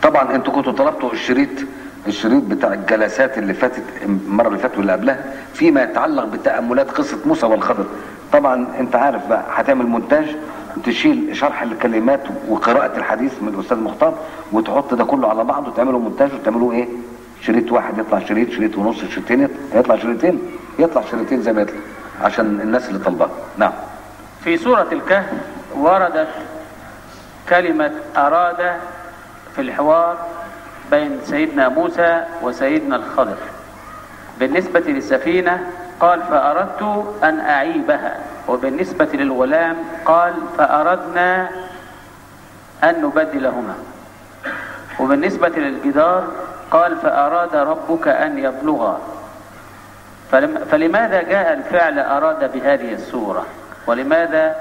طبعا انتوا كنتوا طلبتوا الشريط الشريط بتاع الجلسات اللي فاتت المره اللي فاتت واللي قبلها فيما يتعلق بتاملات قصه موسى والخضر طبعا انت عارف بقى هتعمل مونتاج تشيل شرح الكلمات وقراءه الحديث من الاستاذ مختار وتحط ده كله على بعضه وتعمله مونتاج وتعملوه ايه شريط واحد يطلع شريط شريط ونص شريطين يطلع شريطين يطلع شريطين زي ما يطلع عشان الناس اللي طالباه نعم في سورة الكهف وردت كلمة أراد في الحوار بين سيدنا موسى وسيدنا الخضر بالنسبة للسفينة قال فأردت أن أعيبها وبالنسبة للغلام قال فأردنا أن نبدلهما وبالنسبة للجدار قال فأراد ربك أن يبلغا فلم فلماذا جاء الفعل أراد بهذه السورة ولماذا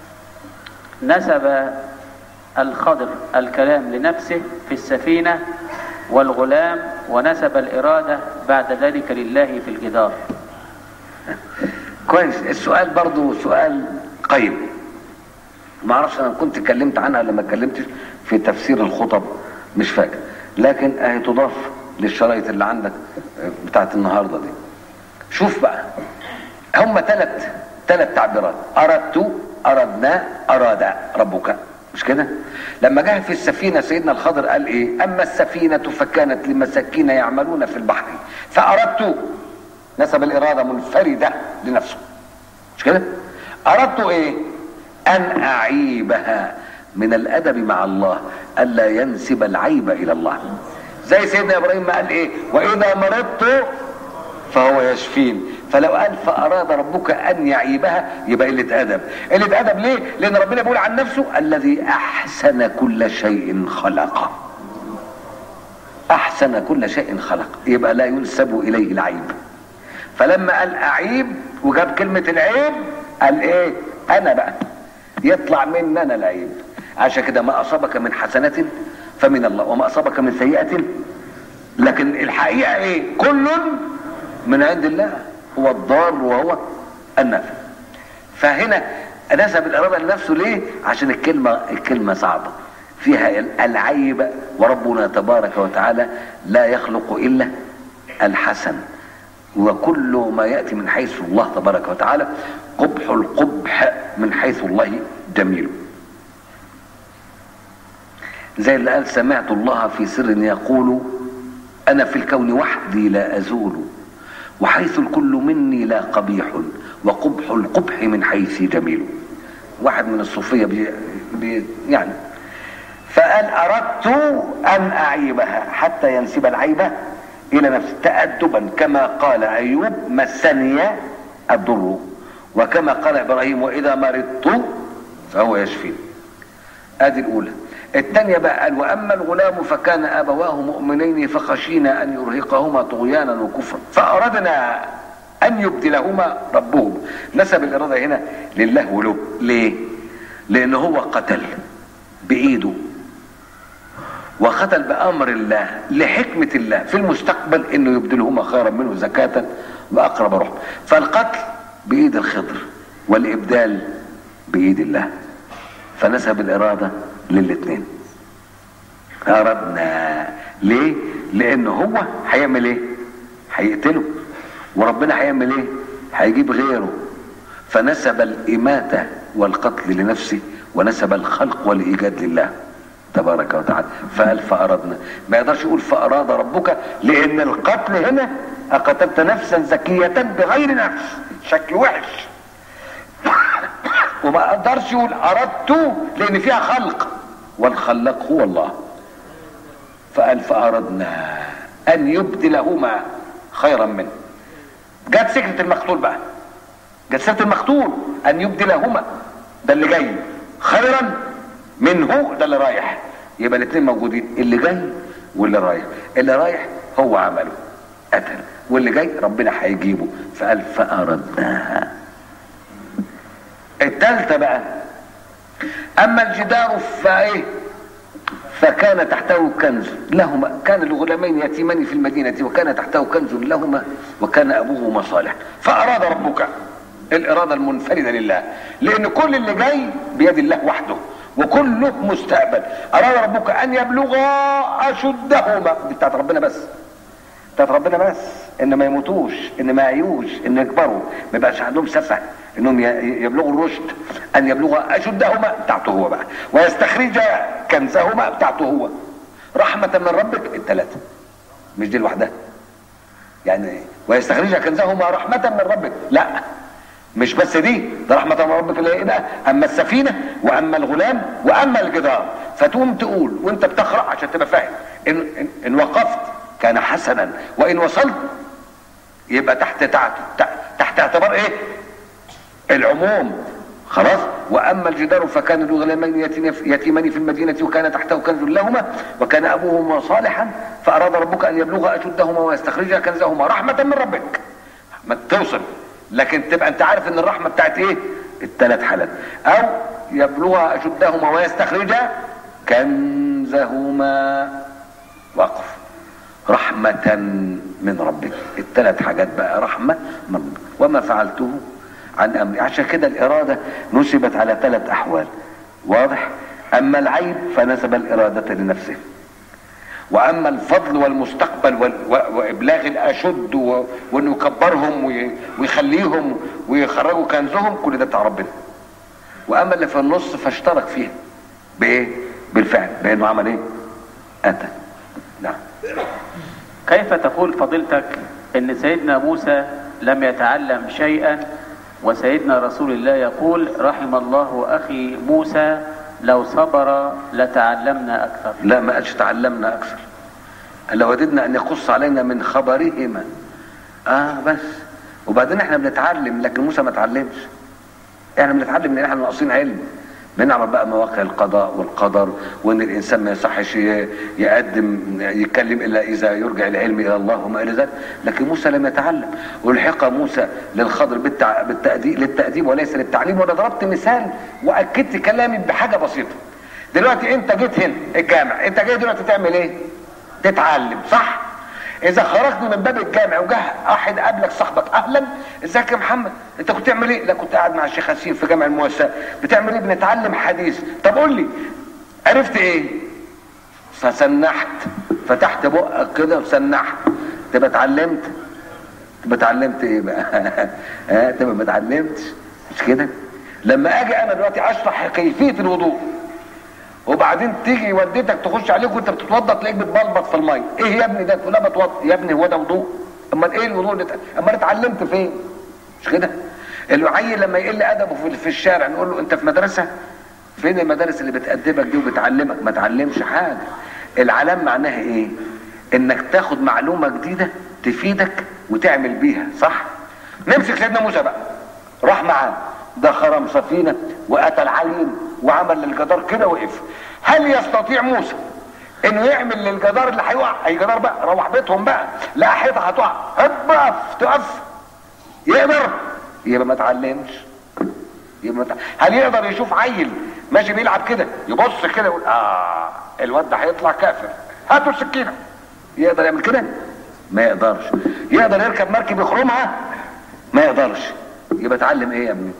نسب الخضر الكلام لنفسه في السفينة والغلام ونسب الإرادة بعد ذلك لله في الجدار كويس السؤال برضو سؤال قيم ما اعرفش انا كنت اتكلمت عنها ولا ما اتكلمتش في تفسير الخطب مش فاكر لكن اهي تضاف للشرايط اللي عندك بتاعت النهارده دي شوف بقى هم ثلاث ثلاث تعبيرات اردت اردنا اراد ربك مش كده لما جه في السفينه سيدنا الخضر قال ايه اما السفينه فكانت لمساكين يعملون في البحر فاردت نسب الاراده منفرده لنفسه مش كده اردت ايه ان اعيبها من الادب مع الله الا ينسب العيب الى الله زي سيدنا ابراهيم ما قال ايه واذا مرضت فهو يشفين فلو قال فاراد ربك ان يعيبها يبقى قله ادب قله ادب ليه لان ربنا بيقول عن نفسه الذي احسن كل شيء خلقه احسن كل شيء خلق يبقى لا ينسب اليه العيب فلما قال اعيب وجاب كلمه العيب قال ايه انا بقى يطلع مني انا العيب عشان كده ما اصابك من حسنه فمن الله وما اصابك من سيئه لكن الحقيقه ايه كل من عند الله هو الضار وهو النافع فهنا نسب الاراده لنفسه ليه عشان الكلمه الكلمه صعبه فيها العيب وربنا تبارك وتعالى لا يخلق الا الحسن وكل ما ياتي من حيث الله تبارك وتعالى قبح القبح من حيث الله جميل زي اللي قال سمعت الله في سر يقول انا في الكون وحدي لا ازول وحيث الكل مني لا قبيح وقبح القبح من حيث جميل واحد من الصوفيه بي بي يعني فقال اردت ان اعيبها حتى ينسب العيب الى نفسه تادبا كما قال ايوب مسني الضر وكما قال ابراهيم واذا مرضت فهو يشفين ادي الاولى الثانية بقى قال وأما الغلام فكان أبواه مؤمنين فخشينا أن يرهقهما طغيانا وكفرا فأردنا أن يبدلهما ربهم نسب الإرادة هنا لله وله ليه؟ لأن هو قتل بإيده وقتل بأمر الله لحكمة الله في المستقبل أنه يبدلهما خيرا منه زكاة وأقرب رحمة فالقتل بإيد الخضر والإبدال بإيد الله فنسب الإرادة للاثنين أردنا ليه لأن هو هيعمل ايه هيقتله وربنا هيعمل ايه هيجيب غيره فنسب الإماتة والقتل لنفسه ونسب الخلق والإيجاد لله تبارك وتعالى فقال فأردنا ما يقدرش يقول فأراد ربك لأن القتل هنا أقتلت نفسا زكية بغير نفس شكل وحش وما اقدرش يقول اردت لان فيها خلق والخلاق هو الله فقال فاردنا ان يبدلهما خيرا منه جت سكرة المقتول بقى جت سكرة المقتول ان يبدلهما ده اللي جاي خيرا منه ده اللي رايح يبقى الاثنين موجودين اللي جاي واللي رايح اللي رايح هو عمله قتل واللي جاي ربنا هيجيبه فقال فاردناها الثالثة بقى اما الجدار فايه فكان تحته كنز لهما كان لغلامين يتيمان في المدينة وكان تحته كنز لهما وكان ابوهما صالح فاراد ربك الاراده المنفرده لله لان كل اللي جاي بيد الله وحده وكله مستقبل اراد ربك ان يبلغا اشدهما دي بتاعت ربنا بس بتاعت ربنا بس ان ما يموتوش ان ما يعيوش ان يكبروا ما يبقاش عندهم سفه انهم ي- يبلغوا الرشد ان يبلغا اشدهما بتاعته هو بقى ويستخرج كنزهما بتاعته هو رحمه من ربك الثلاثه مش دي لوحدها يعني ويستخرج كنزهما رحمه من ربك لا مش بس دي ده رحمة من ربك اللي هي ايه بقى؟ اما السفينة واما الغلام واما الجدار فتقوم تقول وانت بتقرأ عشان تبقى فاهم ان, إن, إن وقفت كان حسنا وان وصلت يبقى تحت تحت تحت اعتبار ايه؟ العموم خلاص واما الجدار فكان له غلامان يتيم- يتيمان في المدينه وكان تحته كنز لهما وكان ابوهما صالحا فاراد ربك ان يبلغا اشدهما ويستخرجا كنزهما رحمه من ربك ما توصل لكن تبقى انت عارف ان الرحمه بتاعت ايه الثلاث حالات او يبلغا اشدهما ويستخرجا كنزهما وقف رحمة من ربك الثلاث حاجات بقى رحمة من ربك وما فعلته عن أمري عشان كده الإرادة نسبت على ثلاث أحوال واضح أما العيب فنسب الإرادة لنفسه واما الفضل والمستقبل وال- و- وابلاغ الاشد و- وانه يكبرهم وي- ويخليهم ويخرجوا كنزهم كل ده بتاع ربنا واما اللي في النص فاشترك فيها بايه بالفعل بانه عمل ايه اتى نعم كيف تقول فضيلتك ان سيدنا موسى لم يتعلم شيئا وسيدنا رسول الله يقول رحم الله اخي موسى لو صبر لتعلمنا اكثر لا ما قالش تعلمنا اكثر لو وددنا ان يقص علينا من خبرهما اه بس وبعدين احنا بنتعلم لكن موسى ما اتعلمش احنا بنتعلم لان احنا ناقصين علم بنعرف بقى مواقع القضاء والقدر وان الانسان ما يصحش ي- يقدم يتكلم الا اذا يرجع العلم الى الله وما الى ذلك لكن موسى لم يتعلم والحق موسى للخضر بالتع... بالتأديب للتأديب وليس للتعليم وانا ضربت مثال واكدت كلامي بحاجه بسيطه دلوقتي انت جيت هنا الجامع انت جاي دلوقتي تعمل ايه تتعلم صح اذا خرجت من باب الجامع وجه واحد قابلك صاحبك اهلا ازيك يا محمد انت كنت بتعمل ايه لا كنت قاعد مع الشيخ حسين في جامع المواساة بتعمل ايه بنتعلم حديث طب قول لي عرفت ايه فسنحت فتحت بقك كده وسنحت تبقى اتعلمت تبقى اتعلمت ايه بقى ها تبقى ما اتعلمتش مش كده لما اجي انا دلوقتي اشرح كيفيه الوضوء وبعدين تيجي والدتك تخش عليك وانت بتتوضى تلاقيك بتبلبط في الميه ايه يا ابني ده تقول لها بتوضى يا ابني هو ده وضوء امال ايه الوضوء اللي ت- امال اتعلمت فين مش كده العيل لما يقل ادبه في- في الشارع نقول له انت في مدرسه فين المدارس اللي بتأدبك دي وبتعلمك ما تعلمش حاجه العلام معناها ايه انك تاخد معلومه جديده تفيدك وتعمل بيها صح نمسك سيدنا موسى بقى راح معاه ده خرم سفينه واتى العيل وعمل للجدار كده وقف هل يستطيع موسى انه يعمل للجدار اللي هيقع اي جدار بقى روح بيتهم بقى لا حيطه هتقع هب اقف تقف يقدر يبقى ما اتعلمش يبقى ما اتع- هل يقدر يشوف عيل ماشي بيلعب كده يبص كده يقول اه الواد ده هيطلع كافر هاتوا السكينه يقدر يعمل كده ما يقدرش يقدر يركب مركب يخرمها ما يقدرش يبقى اتعلم ايه يا ابني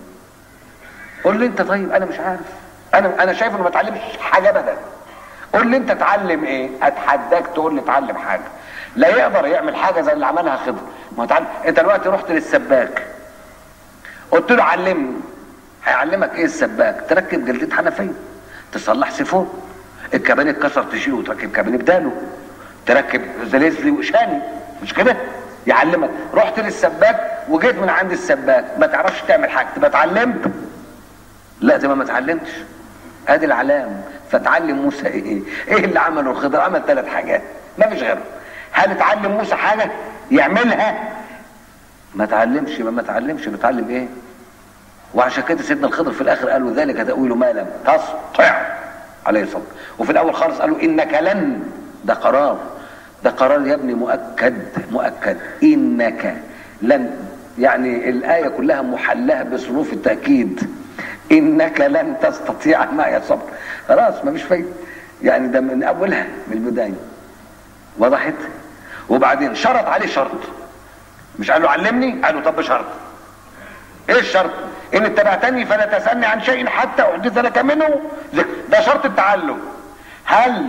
قول لي انت طيب انا مش عارف انا انا شايف انه ما اتعلمش حاجه ابدا قول لي انت اتعلم ايه اتحداك تقول لي اتعلم حاجه لا يقدر يعمل حاجه زي اللي عملها خضر ما هو اتعلم انت دلوقتي رحت للسباك قلت له علمني هيعلمك ايه السباك تركب جلدة حنفية تصلح سيفون الكباني اتكسر تشيله وتركب كباني بداله تركب زليزلي وشاني مش كده يعلمك رحت للسباك وجيت من عند السباك ما تعرفش تعمل حاجه تبقى اتعلمت لا تبقى ما اتعلمتش ادي العلام فتعلم موسى ايه ايه اللي عمله الخضر عمل ثلاث حاجات ما فيش غيره هل اتعلم موسى حاجه يعملها ما اتعلمش يبقى ما اتعلمش بيتعلم ايه وعشان كده سيدنا الخضر في الاخر قالوا ذلك تأويل ما لم تستطع عليه الصلاة وفي الاول خالص قالوا انك لن ده قرار ده قرار يا ابني مؤكد مؤكد انك لن يعني الآية كلها محلها بصروف التأكيد انك لن تستطيع معي صبر خلاص ما فيش فايدة يعني ده من اولها من البداية وضحت وبعدين شرط عليه شرط مش قال له علمني قال له طب بشرط ايه الشرط ان اتبعتني فلا تسالني عن شيء حتى احدث لك منه ذكر. ده شرط التعلم هل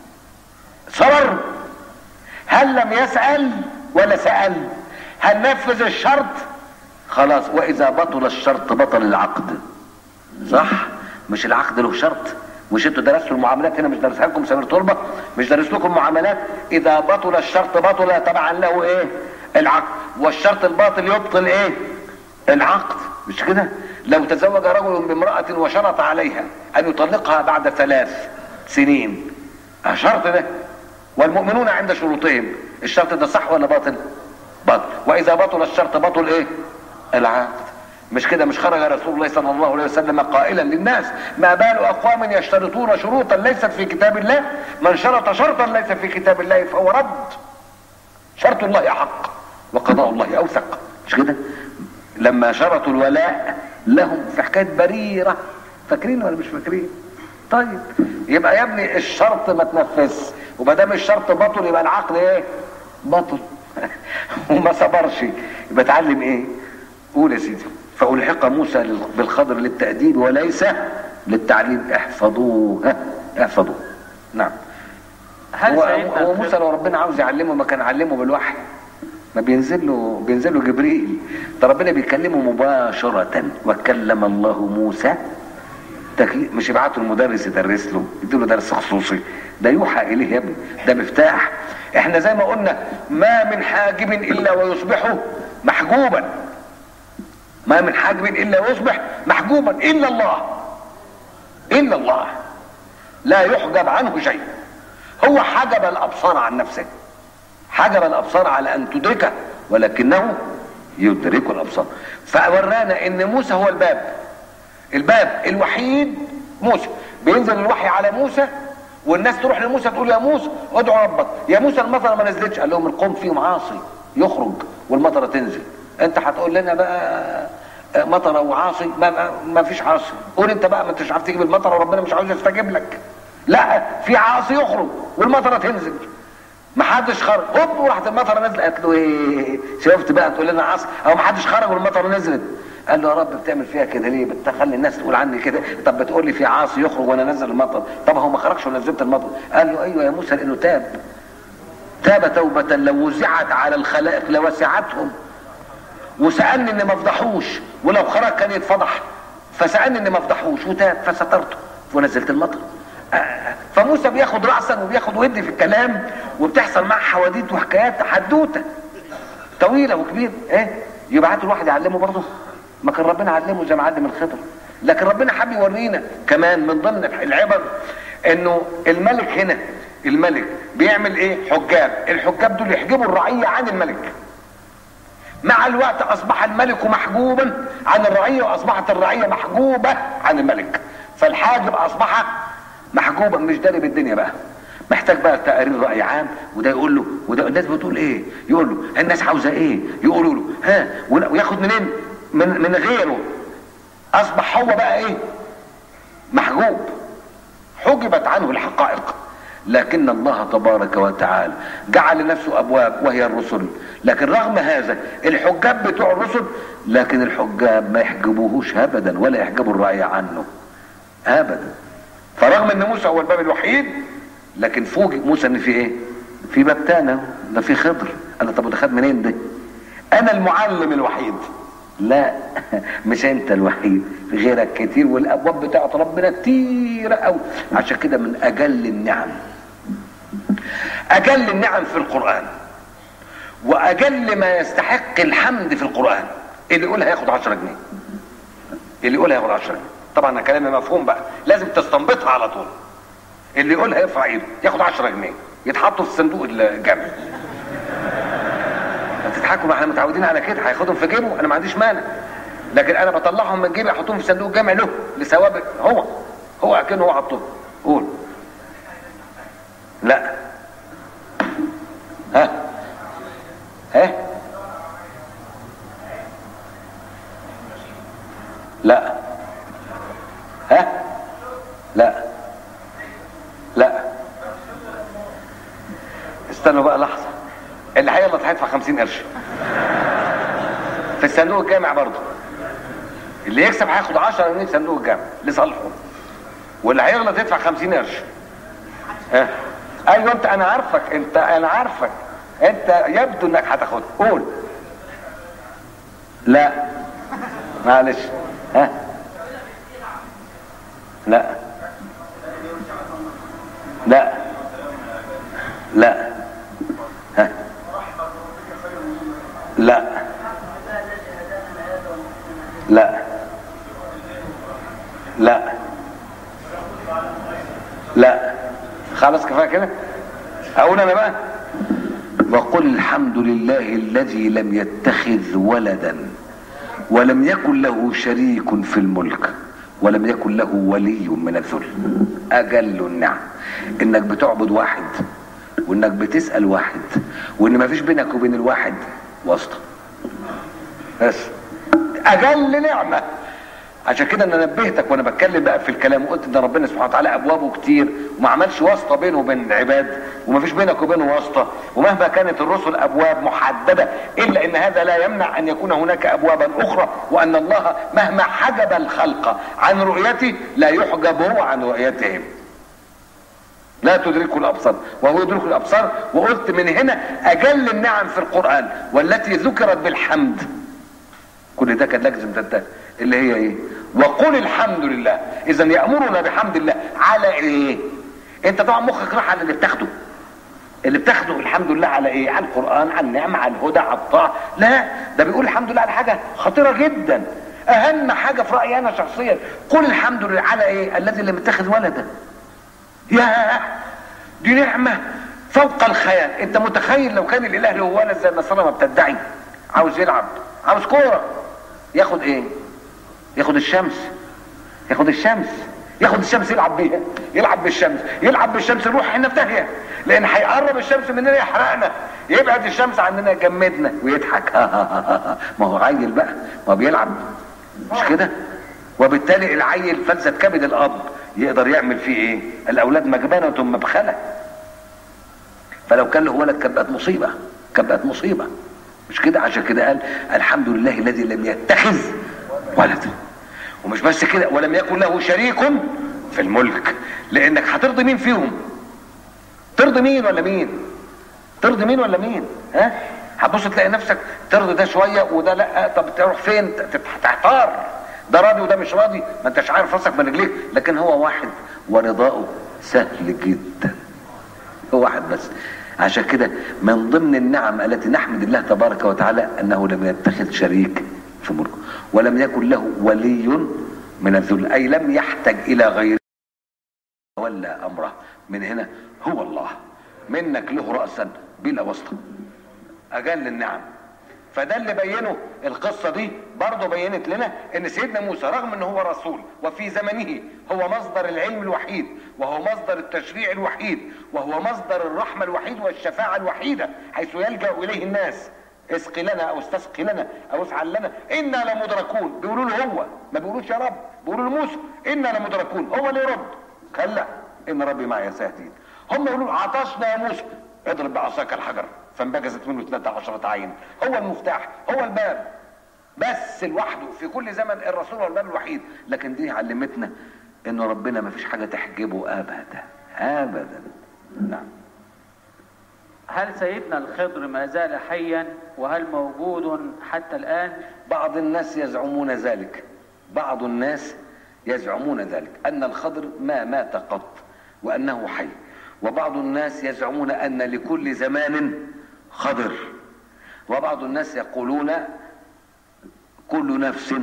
صبر هل لم يسال ولا سال هل نفذ الشرط خلاص واذا بطل الشرط بطل العقد صح مش العقد له شرط مش انتوا درستوا المعاملات هنا مش درسها لكم سمير تربه مش درس لكم معاملات اذا بطل الشرط بطل تبعا له ايه العقد والشرط الباطل يبطل ايه العقد مش كده لو تزوج رجل بامرأة وشرط عليها ان يطلقها بعد ثلاث سنين اه شرط ده والمؤمنون عند شروطهم الشرط ده صح ولا باطل باطل واذا بطل الشرط بطل ايه العقد مش كده مش خرج رسول الله صلى الله عليه وسلم قائلا للناس ما بال اقوام يشترطون شروطا ليست في كتاب الله من شرط شرطا ليس في كتاب الله فهو رد شرط الله حق وقضاء الله اوثق مش كده لما شرطوا الولاء لهم في حكايه بريره فاكرين ولا مش فاكرين طيب يبقى يا ابني الشرط ما تنفذش وما دام الشرط بطل يبقى العقد ايه بطل وما صبرش يبقى اتعلم ايه قول يا سيدي فألحق موسى بالخضر للتأديب وليس للتعليم احفظوه ها احفظوه نعم هل هو, سيدنا هو الخضر- موسى لو ربنا عاوز يعلمه ما كان علمه بالوحي ما بينزل له بينزل له جبريل ده ربنا بيكلمه مباشرة وكلم الله موسى تكليف مش يبعته المدرس يدرس له يديله درس خصوصي ده يوحى اليه يا ابني ده مفتاح احنا زي ما قلنا ما من حاجب الا ويصبح محجوبا ما من حاجب الا ويصبح محجوبا الا الله الا الله لا يحجب عنه شيء هو حجب الابصار عن نفسه حجب الابصار على ان تدركه ولكنه يدرك الابصار فورانا ان موسى هو الباب الباب الوحيد موسى بينزل الوحي على موسى والناس تروح لموسى تقول يا موسى ادعو ربك يا موسى المطره ما نزلتش قال لهم القوم فيهم عاصي يخرج والمطره تنزل انت هتقول لنا بقى مطره وعاصي ما, ما, ما فيش عاصي قول انت بقى ما انتش عارف تجيب المطره وربنا مش عاوز يستجيب لك لا في عاصي يخرج والمطره تنزل ما حدش خرج هوب وراحت المطره نزلت قالت له ايه شفت بقى تقول لنا عصر او ما حدش خرج والمطره نزلت قال له يا رب بتعمل فيها كده ليه بتخلي الناس تقول عني كده طب بتقول لي في عاصي يخرج وانا نزل المطر طب هو ما خرجش ونزلت المطر قال له ايوه يا موسى لانه تاب تاب توبة لو وزعت على الخلائق لوسعتهم وسألني ان ما افضحوش ولو خرج كان يتفضح فسألني ان ما افضحوش وتاب فسترته ونزلت المطر آه، فموسى بياخد رأسا وبياخد ودي في الكلام وبتحصل معاه حواديت وحكايات حدوته طويله وكبيره ايه يبعتوا الواحد يعلمه برضه ما كان ربنا علمه زي ما علم الخضر لكن ربنا حب يورينا كمان من ضمن العبر انه الملك هنا الملك بيعمل ايه حجاب الحجاب دول يحجبوا الرعيه عن الملك مع الوقت اصبح الملك محجوبا عن الرعيه واصبحت الرعيه محجوبه عن الملك فالحاجب اصبح محجوبا مش داري بالدنيا بقى محتاج بقى تقارير راي عام وده يقول له وده الناس بتقول ايه يقول له الناس عاوزه ايه يقولوا له ها وياخد منين من من غيره اصبح هو بقى ايه محجوب حجبت عنه الحقائق لكن الله تبارك وتعالى جعل لنفسه ابواب وهي الرسل لكن رغم هذا الحجاب بتوع الرسل لكن الحجاب ما يحجبوهوش ابدا ولا يحجبوا الرعية عنه ابدا فرغم ان موسى هو الباب الوحيد لكن فوجئ موسى ان في ايه في باب تاني ده في خضر قال طب وده خد منين ده انا المعلم الوحيد لا مش انت الوحيد في غيرك كتير والابواب بتاعت ربنا كتير قوي عشان كده من اجل النعم اجل النعم في القران واجل ما يستحق الحمد في القران اللي يقولها ياخد 10 جنيه اللي يقولها ياخد 10 جنيه طبعا انا كلامي مفهوم بقى لازم تستنبطها على طول اللي يقولها يرفع ايده ياخد 10 جنيه يتحطوا في صندوق الجامع بتضحكوا ما احنا متعودين على كده هياخدهم في جيبه انا ما عنديش مانع لكن انا بطلعهم من جيبي احطهم في صندوق الجامع له لثواب هو هو اكنه هو حطهم قول لا ها ها لا ها لا لا استنوا بقى لحظه اللي هيغلط هيدفع 50 قرش في الصندوق الجامع برضه اللي يكسب هياخد 10 جنيه صندوق الجامع لصالحه واللي هيغلط يدفع 50 قرش ها ايوه انت انا عارفك انت انا عارفك انت يبدو انك هتاخد قول لا معلش ها لا لا لا ها لا لا لا لا خلاص كفايه كده اقول انا بقى وقل الحمد لله الذي لم يتخذ ولدا ولم يكن له شريك في الملك ولم يكن له ولي من الذل اجل النعم انك بتعبد واحد وانك بتسال واحد وان ما فيش بينك وبين الواحد واسطه بس اجل نعمه عشان كده انا نبهتك وانا بتكلم بقى في الكلام وقلت ان ربنا سبحانه وتعالى ابوابه كتير وما عملش واسطه بينه وبين العباد وما فيش بينك وبينه واسطه ومهما كانت الرسل ابواب محدده الا ان هذا لا يمنع ان يكون هناك ابوابا اخرى وان الله مهما حجب الخلق عن رؤيته لا يحجب هو عن رؤيتهم لا تدركه الابصار وهو يدرك الابصار وقلت من هنا اجل النعم في القران والتي ذكرت بالحمد كل ده كان لازم تنتهي اللي هي ايه وقل الحمد لله اذا يامرنا بحمد الله على ايه انت طبعا مخك راح على اللي بتاخده اللي بتاخده الحمد لله على ايه على القران على النعمه على الهدى على الطاعه لا ده بيقول الحمد لله على حاجه خطيره جدا اهم حاجه في رايي انا شخصيا قل الحمد لله على ايه الذي لم يتخذ ولدا يا دي نعمه فوق الخيال انت متخيل لو كان الاله له ولد زي النصارى ما بتدعي عاوز يلعب عاوز كوره ياخد ايه ياخد الشمس ياخد الشمس ياخد الشمس يلعب بيها يلعب بالشمس يلعب بالشمس نروح احنا في داهيه لان هيقرب الشمس مننا يحرقنا يبعد الشمس عننا يجمدنا ويضحك ما هو عيل بقى ما بيلعب مش كده وبالتالي العيل فلسة كبد الاب يقدر يعمل فيه ايه الاولاد مجبنه مبخله فلو كان له ولد كانت بقت مصيبه كانت بقت مصيبه مش كده عشان كده قال الحمد لله الذي لم يتخذ ولدا ومش بس كده ولم يكن له شريك في الملك لانك هترضي مين فيهم ترضي مين ولا مين ترضي مين ولا مين ها هتبص تلاقي نفسك ترضي ده شويه وده لا طب تروح فين تحتار ده راضي وده مش راضي ما انتش عارف راسك من رجليك لكن هو واحد ورضاؤه سهل جدا هو واحد بس عشان كده من ضمن النعم التي نحمد الله تبارك وتعالى انه لم يتخذ شريك في ملكه ولم يكن له ولي من الذل اي لم يحتج الى غيره ولا امره من هنا هو الله منك له راسا بلا واسطه اجل النعم فده اللي بينه القصه دي برضه بينت لنا ان سيدنا موسى رغم ان هو رسول وفي زمنه هو مصدر العلم الوحيد وهو مصدر التشريع الوحيد وهو مصدر الرحمه الوحيد والشفاعه الوحيده حيث يلجا اليه الناس اسقي لنا او استسقي لنا او افعل لنا انا لمدركون بيقولوا له هو ما بيقولوش يا رب بيقولوا لموسى انا لمدركون هو اللي يرد كلا ان ربي معي سيهدين هم يقولوا عطشنا يا موسى اضرب بعصاك الحجر فانبجزت منه 13 عين هو المفتاح هو الباب بس لوحده في كل زمن الرسول هو الباب الوحيد لكن دي علمتنا ان ربنا ما فيش حاجه تحجبه ابدا ابدا نعم هل سيدنا الخضر ما زال حيا وهل موجود حتى الآن بعض الناس يزعمون ذلك بعض الناس يزعمون ذلك ان الخضر ما مات قط وانه حي وبعض الناس يزعمون ان لكل زمان خضر وبعض الناس يقولون كل نفس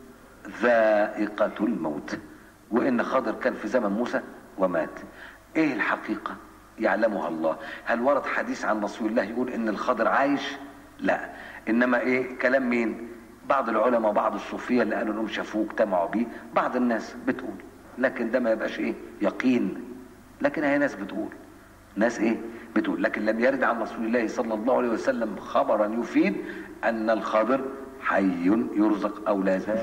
ذائقة الموت وإن خضر كان في زمن موسى ومات إيه الحقيقة يعلمها الله هل ورد حديث عن رسول الله يقول إن الخضر عايش لا إنما إيه كلام مين بعض العلماء وبعض الصوفية اللي قالوا انهم شافوه اجتمعوا بيه بعض الناس بتقول لكن ده ما يبقاش ايه يقين لكن هي ناس بتقول ناس ايه بتقول لكن لم يرد عن رسول الله صلى الله عليه وسلم خبرا يفيد ان الخضر حي يرزق او لا زال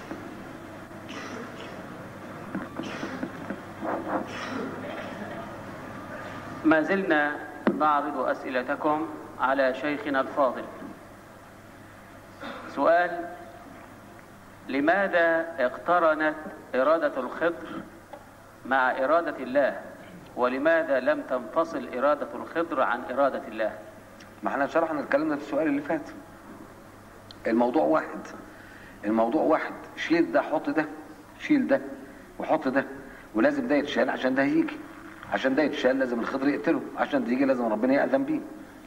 ما زلنا نعرض أسئلتكم على شيخنا الفاضل سؤال لماذا اقترنت إرادة الخضر مع إرادة الله ولماذا لم تنفصل إرادة الخضر عن إرادة الله ما احنا شرحنا الكلام ده في السؤال اللي فات الموضوع واحد الموضوع واحد شيل ده حط ده شيل ده وحط ده ولازم ده يتشال عشان ده يجي عشان ده يتشال لازم الخضر يقتله عشان ده يجي لازم ربنا يأذن بيه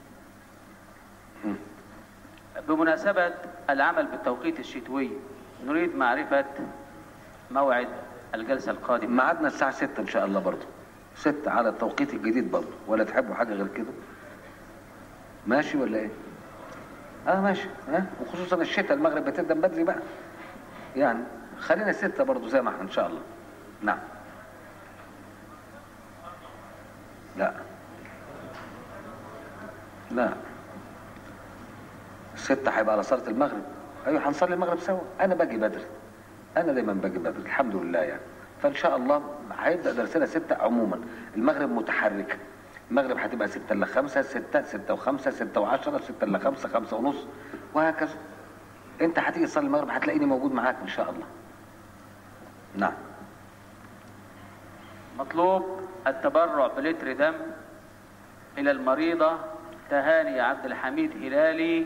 بمناسبة العمل بالتوقيت الشتوي نريد معرفة موعد الجلسة القادمة ميعادنا الساعة 6 إن شاء الله برضه 6 على التوقيت الجديد برضه ولا تحبوا حاجة غير كده ماشي ولا ايه؟ اه ماشي ها وخصوصا الشتاء المغرب بتبدا بدري بقى يعني خلينا ستة برضه زي ما احنا ان شاء الله نعم لا لا ستة هيبقى على صلاة المغرب ايوه هنصلي المغرب سوا انا باجي بدري انا دايما باجي بدري الحمد لله يعني فان شاء الله هيبدا درسنا ستة عموما المغرب متحركه المغرب هتبقى ستة الا خمسة ستة ستة وخمسة ستة وعشرة ستة الا خمسة خمسة ونص وهكذا انت هتيجي تصلي المغرب هتلاقيني موجود معاك ان شاء الله نعم مطلوب التبرع بلتر دم إلى المريضة تهاني عبد الحميد هلالي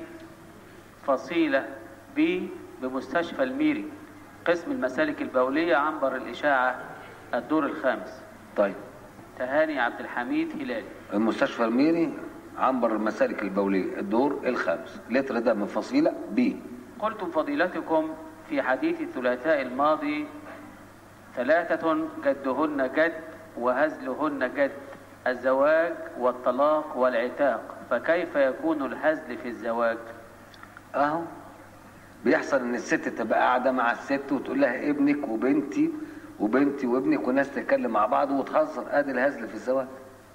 فصيلة بي بمستشفى الميري قسم المسالك البولية عنبر الإشاعة الدور الخامس طيب تهاني عبد الحميد هلالي المستشفى الميري عنبر المسالك البولية الدور الخامس لتر ده من فصيلة بي قلتم فضيلتكم في حديث الثلاثاء الماضي ثلاثة جدهن جد وهزلهن جد الزواج والطلاق والعتاق فكيف يكون الهزل في الزواج اهو بيحصل ان الست تبقى قاعده مع الست وتقول لها ابنك وبنتي وبنتي وابنك وناس تتكلم مع بعض وتهزر ادي الهزل في الزواج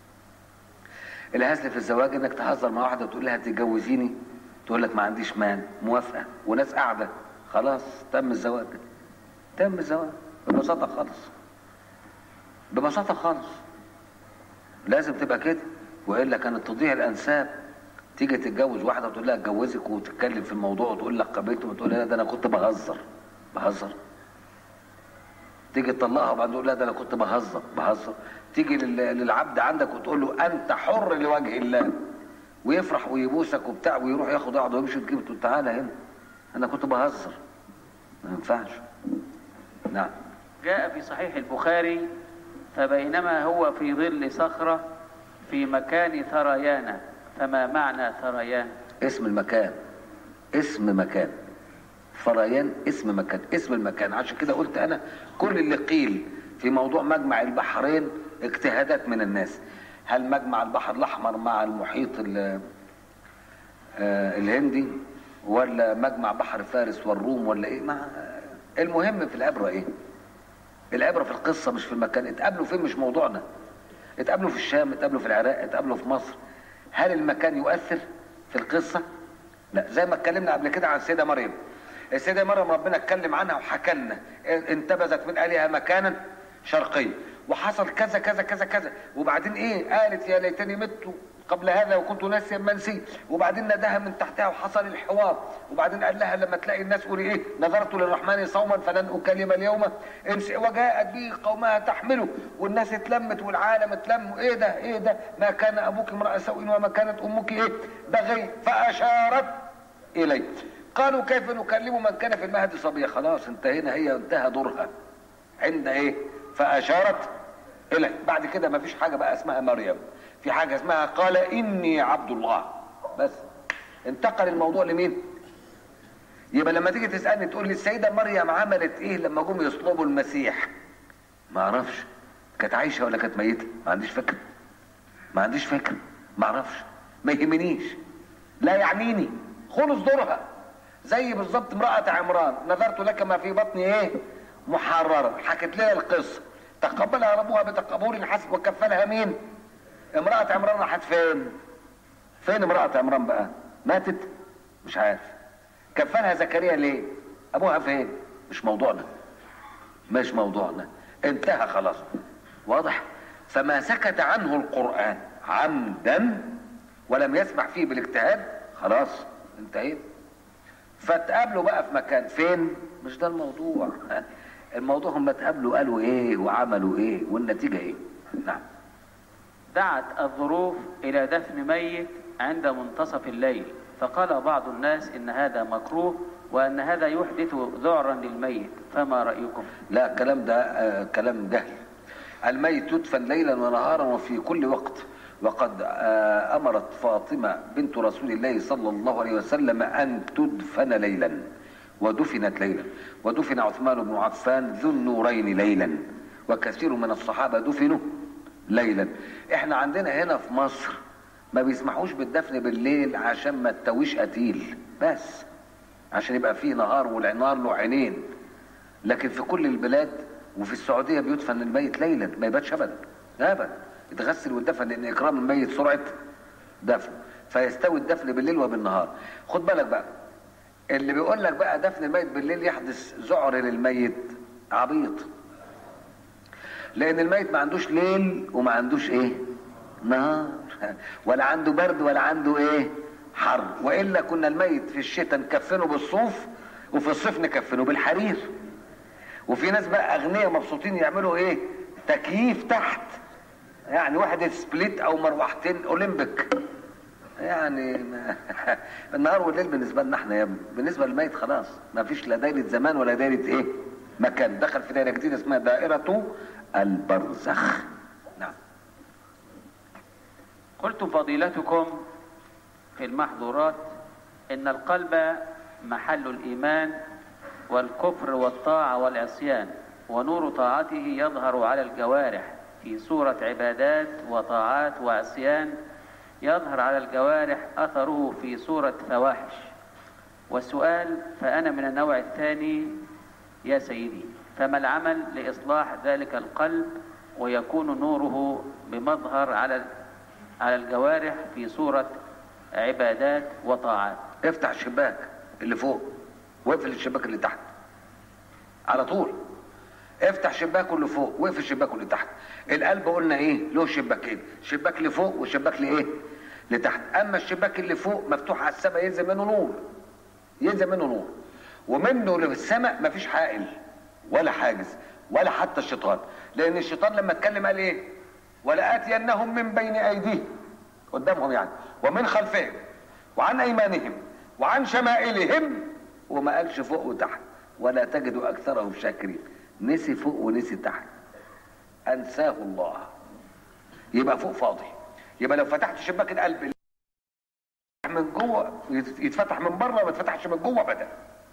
الهزل في الزواج انك تهزر مع واحده وتقول لها تتجوزيني تقول لك ما عنديش مان موافقه وناس قاعده خلاص تم الزواج تم الزواج ببساطه خالص ببساطه خالص لازم تبقى كده والا كانت تضيع الانساب تيجي تتجوز واحده وتقول لها اتجوزك وتتكلم في الموضوع وتقول لك قابلته وتقول لها ده انا كنت بهزر بهزر تيجي تطلقها وبعدين تقول لها ده انا كنت بهزر بهزر تيجي لل- للعبد عندك وتقول له انت حر لوجه الله ويفرح ويبوسك وبتاع ويروح ياخد قعده ويمشي تجيب تقول تعالى هنا انا كنت بهزر ما ينفعش نعم جاء في صحيح البخاري فبينما هو في ظل صخرة في مكان ثريان فما معنى ثريان اسم المكان اسم مكان فريان اسم مكان اسم المكان عشان كده قلت انا كل اللي قيل في موضوع مجمع البحرين اجتهادات من الناس هل مجمع البحر الاحمر مع المحيط ال- آه، الهندي ولا مجمع بحر فارس والروم ولا ايه ما المهم في العبره ايه العبره في القصه مش في المكان اتقابلوا فين مش موضوعنا اتقابلوا في الشام اتقابلوا في العراق اتقابلوا في مصر هل المكان يؤثر في القصه لا زي ما اتكلمنا قبل كده عن السيده مريم السيده مريم ربنا اتكلم عنها وحكى لنا انتبذت من الهه مكانا شرقيا وحصل كذا كذا كذا كذا وبعدين ايه قالت يا ليتني مت قبل هذا وكنت ناسيا منسي وبعدين ناداها من تحتها وحصل الحوار وبعدين قال لها لما تلاقي الناس قولي ايه نذرت للرحمن صوما فلن اكلم اليوم انس وجاءت به قومها تحمله والناس اتلمت والعالم اتلم ايه ده ايه ده ما كان ابوك امرأ سوء وما كانت امك ايه بغي فاشارت اليه قالوا كيف نكلم من كان في المهد صبيا خلاص انتهينا هي انتهى دورها عند ايه فاشارت اليه بعد كده ما فيش حاجه بقى اسمها مريم في حاجه اسمها قال اني عبد الله بس انتقل الموضوع لمين يبقى لما تيجي تسالني تقول لي السيده مريم عملت ايه لما جم يصلبوا المسيح ما اعرفش كانت عايشه ولا كانت ميته ما عنديش فكره ما عنديش فكره ما اعرفش ما يهمنيش لا يعنيني خلص دورها زي بالظبط امرأة عمران نظرت لك ما في بطني ايه محررة حكت لنا القصة تقبلها ربها بتقبل حسب وكفلها مين امرأة عمران راحت فين فين امرأة عمران بقى ماتت مش عارف كفلها زكريا ليه ابوها فين مش موضوعنا مش موضوعنا انتهى خلاص واضح فما سكت عنه القرآن عمدا ولم يسمح فيه بالاجتهاد خلاص انتهينا فتقابلوا بقى في مكان فين مش ده الموضوع الموضوع هم اتقابلوا قالوا ايه وعملوا ايه والنتيجة ايه نعم دعت الظروف إلى دفن ميت عند منتصف الليل فقال بعض الناس إن هذا مكروه وأن هذا يحدث ذعرا للميت فما رأيكم لا الكلام ده آه كلام جهل الميت يدفن ليلا ونهارا وفي كل وقت وقد آه امرت فاطمه بنت رسول الله صلى الله عليه وسلم ان تدفن ليلا ودفنت ليلا ودفن عثمان بن عفان ذو النورين ليلا وكثير من الصحابه دفنوا ليلا احنا عندنا هنا في مصر ما بيسمحوش بالدفن بالليل عشان ما تتويش قتيل بس عشان يبقى فيه نهار والنهار له عينين لكن في كل البلاد وفي السعوديه بيدفن الميت ليلا ما يباتش ابدا ابدا يتغسل ويدفن لان اكرام الميت سرعه دفن فيستوي الدفن بالليل وبالنهار خد بالك بقى اللي بيقول لك بقى دفن الميت بالليل يحدث ذعر للميت عبيط لان الميت ما عندوش ليل وما عندوش ايه نهار ولا عنده برد ولا عنده ايه حر والا كنا الميت في الشتاء نكفنه بالصوف وفي الصيف نكفنه بالحرير وفي ناس بقى اغنياء مبسوطين يعملوا ايه تكييف تحت يعني واحدة سبليت او مروحتين اولمبيك يعني ما النهار والليل بالنسبة لنا احنا يا ابني بالنسبة للميت خلاص ما فيش لا دايرة زمان ولا دايرة ايه مكان دخل في دايرة جديدة اسمها دائرة البرزخ نعم قلتم فضيلتكم في المحظورات إن القلب محل الإيمان والكفر والطاعة والعصيان ونور طاعته يظهر على الجوارح في صورة عبادات وطاعات وعصيان يظهر على الجوارح أثره في صورة فواحش والسؤال فأنا من النوع الثاني يا سيدي فما العمل لإصلاح ذلك القلب ويكون نوره بمظهر على على الجوارح في صورة عبادات وطاعات افتح الشباك اللي فوق واقفل الشباك اللي تحت على طول افتح شباكه اللي فوق واقفل شباكه اللي تحت القلب قلنا ايه له شباكين شباك اللي فوق وشباك لايه لتحت اما الشباك اللي فوق مفتوح على السماء ينزل منه نور ينزل منه نور ومنه للسماء مفيش حائل ولا حاجز ولا حتى الشيطان لان الشيطان لما اتكلم قال ايه ولآتينهم من بين ايديهم قدامهم يعني ومن خلفهم وعن ايمانهم وعن شمائلهم وما قالش فوق وتحت ولا تجد اكثرهم شاكرين نسي فوق ونسي تحت انساه الله يبقى فوق فاضي يبقى لو فتحت شباك القلب من جوه يتفتح من بره ما يتفتحش من جوه ابدا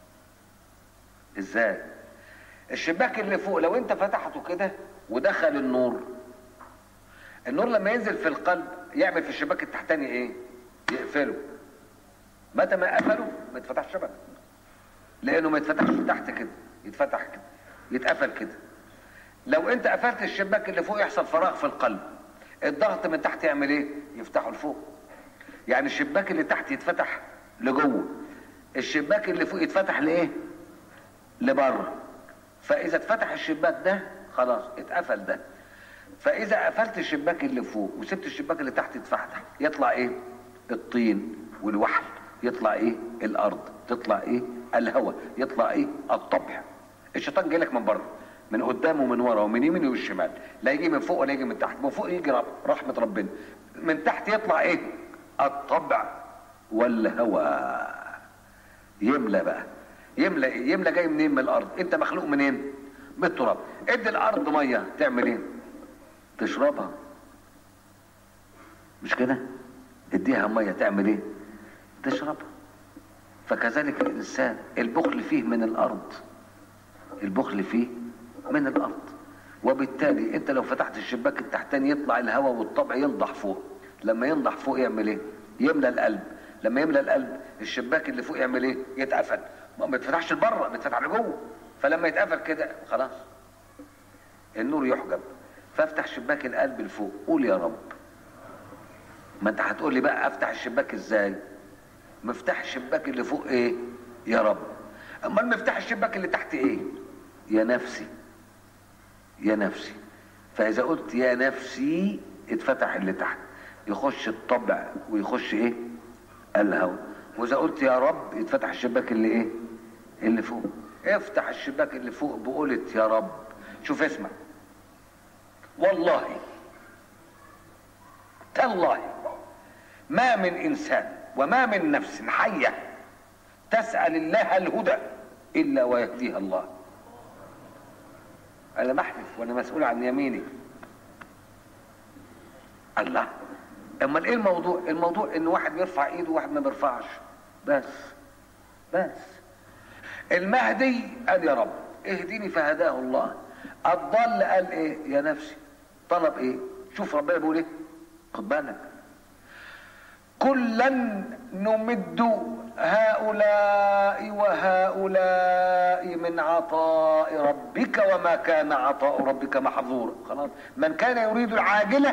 ازاي الشباك اللي فوق لو انت فتحته كده ودخل النور النور لما ينزل في القلب يعمل في الشباك التحتاني ايه يقفله متى ما قفله ما يتفتحش شبكه لانه ما يتفتحش تحت كده يتفتح كده يتقفل كده لو انت قفلت الشباك اللي فوق يحصل فراغ في القلب الضغط من تحت يعمل ايه يفتحه لفوق يعني الشباك اللي تحت يتفتح لجوه الشباك اللي فوق يتفتح لايه لبره فاذا اتفتح الشباك ده خلاص اتقفل ده فاذا قفلت الشباك اللي فوق وسبت الشباك اللي تحت يتفتح يطلع ايه الطين والوحل يطلع ايه الارض تطلع ايه الهواء يطلع ايه الطبع الشيطان جاي لك من بره من قدام ومن ورا ومن يمين ومن شمال لا يجي من فوق ولا يجي من تحت من فوق يجي رب رحمة ربنا من تحت يطلع ايه الطبع والهوى يملى بقى يملى ايه يملى جاي منين من الارض انت مخلوق منين من التراب ادي الارض ميه تعمل ايه تشربها مش كده اديها ميه تعمل ايه تشربها فكذلك الانسان البخل فيه من الارض البخل فيه من الارض وبالتالي انت لو فتحت الشباك التحتاني يطلع الهواء والطبع ينضح فوق لما ينضح فوق يعمل ايه يملى القلب لما يملى القلب الشباك اللي فوق يعمل ايه يتقفل ما يتفتحش لبره بيتفتح لجوه فلما يتقفل كده خلاص النور يحجب فافتح شباك القلب لفوق قول يا رب ما انت هتقول لي بقى افتح الشباك ازاي مفتاح الشباك اللي فوق ايه يا رب امال مفتاح الشباك اللي تحت ايه يا نفسي يا نفسي فاذا قلت يا نفسي اتفتح اللي تحت يخش الطبع ويخش ايه الهوى واذا قلت يا رب يتفتح الشباك اللي ايه اللي فوق افتح الشباك اللي فوق بقولة يا رب شوف اسمع والله تالله ما من انسان وما من نفس حيه تسال الله الهدى الا ويهديها الله انا بحلف وانا مسؤول عن يميني الله امال ايه الموضوع الموضوع ان واحد بيرفع ايده وواحد ما بيرفعش بس بس المهدي قال يا رب اهدني فهداه الله الضل قال ايه يا نفسي طلب ايه شوف ربنا بيقول ايه خد بالك كلا نمد هؤلاء وهؤلاء من عطاء ربك وما كان عطاء ربك محظورا خلاص من كان يريد العاجلة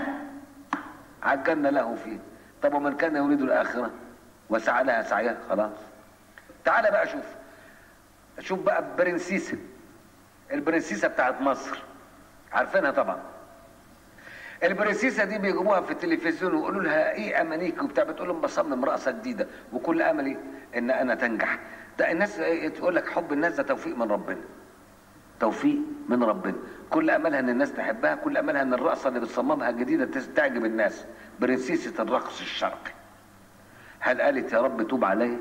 عجلنا له فيه طب ومن كان يريد الآخرة وسعى لها سعيها خلاص تعال بقى شوف شوف بقى برنسيسة البرنسيسة بتاعت مصر عارفينها طبعا البرنسيسه دي بيجيبوها في التلفزيون ويقولوا لها ايه امانيك وبتاع بتقول لهم بصمم رقصه جديده وكل املي ان انا تنجح ده الناس تقول لك حب الناس ده توفيق من ربنا توفيق من ربنا كل املها ان الناس تحبها كل املها ان الرقصه اللي بتصممها جديده تعجب الناس برنسيسه الرقص الشرقي هل قالت يا رب توب عليا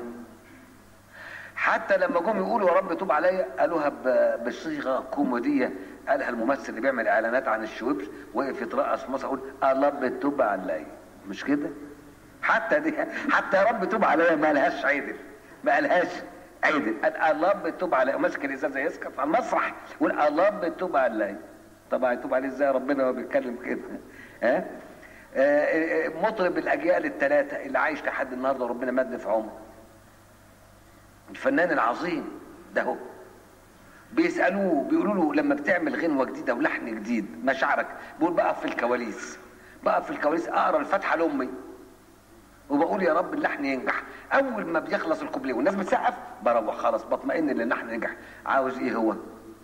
حتى لما جم يقولوا يا رب توب عليا قالوها بصيغه كوميديه قالها الممثل اللي بيعمل اعلانات عن الشويبس وقف يترقص في مصر يقول يا رب توب عليا مش كده حتى دي حتى يا رب توب عليا ما لهاش عدل ما قالهاش عدل قال يا رب توب عليا وماسك الازازه يسكت على المسرح يقول يا رب توب عليا طبعا يتوب عليه ازاي ربنا هو بيتكلم كده ها آه مطرب الاجيال الثلاثه اللي عايش لحد النهارده ربنا مد في عمره الفنان العظيم ده هو بيسالوه بيقولوا له لما بتعمل غنوه جديده ولحن جديد مشاعرك بيقول بقف في الكواليس بقف في الكواليس اقرا الفاتحه لامي وبقول يا رب اللحن ينجح اول ما بيخلص الكوبليه والناس بتسقف بروح خلاص بطمئن ان اللحن ينجح عاوز ايه هو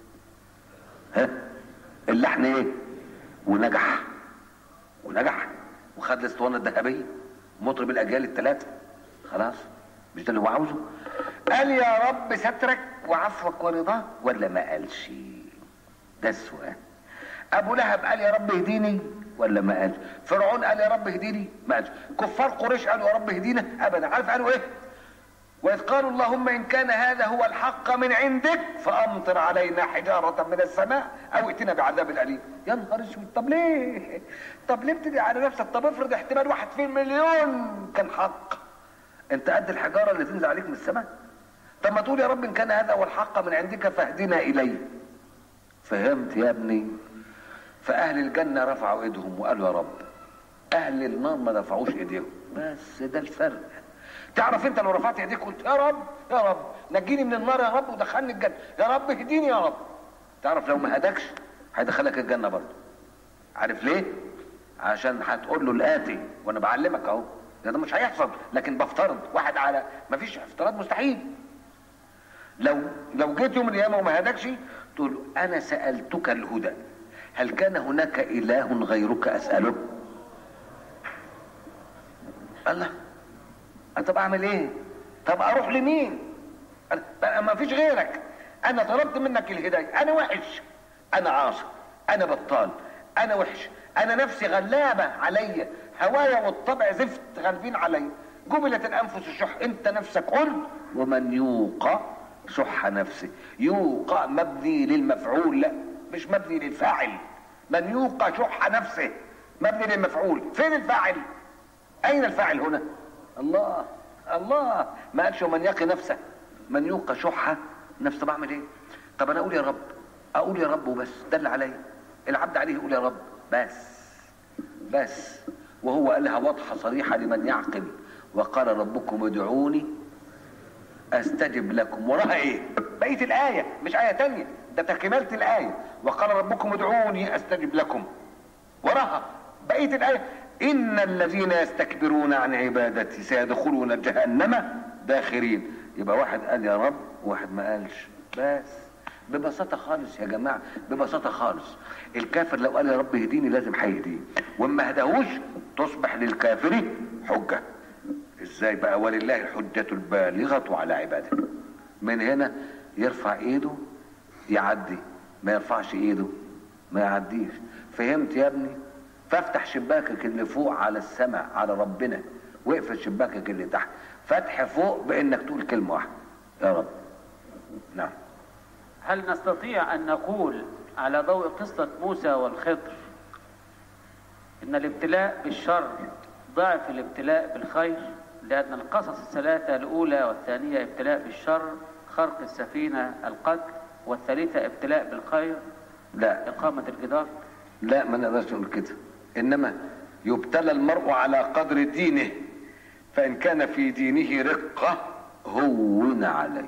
ها اللحن ايه ونجح ونجح وخد الاسطوانه الذهبيه مطرب الاجيال الثلاثه خلاص مش ده اللي هو عاوزه قال يا رب سترك وعفوك ورضاك ولا ما قالش ده السؤال ابو لهب قال يا رب اهديني ولا ما قالش فرعون قال يا رب اهديني ما قالش كفار قريش قالوا يا رب اهدينا ابدا عارف قالوا ايه واذ قالوا اللهم ان كان هذا هو الحق من عندك فامطر علينا حجاره من السماء او ائتنا بعذاب اليم يا نهار اسود طب ليه طب ليه بتدعي على نفسك طب افرض احتمال واحد في المليون كان حق انت قد الحجاره اللي تنزل عليك من السماء طب ما تقول يا رب ان كان هذا هو الحق من عندك فاهدنا اليه فهمت يا ابني فاهل الجنه رفعوا ايدهم وقالوا يا رب اهل النار ما رفعوش ايديهم بس ده الفرق تعرف انت لو رفعت ايديك قلت يا رب يا رب نجيني من النار يا رب ودخلني الجنه يا رب اهديني يا رب تعرف لو ما هدكش هيدخلك الجنه برضه عارف ليه عشان هتقول له الاتي وانا بعلمك اهو ده مش هيحصل لكن بفترض واحد على ما فيش افتراض مستحيل لو لو جيت يوم القيامه وما هدكش تقول له انا سالتك الهدى هل كان هناك اله غيرك اساله الله طب اعمل ايه طب اروح لمين ما فيش غيرك انا طلبت منك الهدايه انا وحش انا عاصي انا بطال انا وحش انا نفسي غلابه عليا هوايا والطبع زفت غالبين عليا جبلت الانفس الشح انت نفسك قل ومن يوق شح نفسه يوق مبني للمفعول لا مش مبني للفاعل من يوق شح نفسه مبني للمفعول فين الفاعل اين الفاعل هنا الله الله ما قالش من يقي نفسه من يوق شح نفسه بعمل ايه طب انا اقول يا رب اقول يا رب وبس ده اللي عليا العبد عليه يقول يا رب بس بس وهو قالها واضحة صريحة لمن يعقل وقال ربكم ادعوني استجب لكم وراها ايه بقية الآية مش آية تانية ده تكملة الآية وقال ربكم ادعوني استجب لكم وراها بقية الآية إن الذين يستكبرون عن عبادتي سيدخلون جهنم داخرين يبقى واحد قال يا رب وواحد ما قالش بس ببساطة خالص يا جماعة ببساطة خالص الكافر لو قال يا رب اهديني لازم هيهديه وما هداهوش تصبح للكافر حجة ازاي بقى ولله الحجة البالغة على عباده من هنا يرفع ايده يعدي ما يرفعش ايده ما يعديش فهمت يا ابني فافتح شباكك اللي فوق على السماء على ربنا واقفل شباكك اللي تحت فتح فوق بانك تقول كلمه واحده يا رب نعم هل نستطيع أن نقول على ضوء قصة موسى والخضر إن الابتلاء بالشر ضعف الابتلاء بالخير لأن القصص الثلاثة الأولى والثانية ابتلاء بالشر خرق السفينة القتل والثالثة ابتلاء بالخير لا إقامة الجدار لا ما نقدرش نقول كده انما يبتلى المرء على قدر دينه فان كان في دينه رقه هون عليه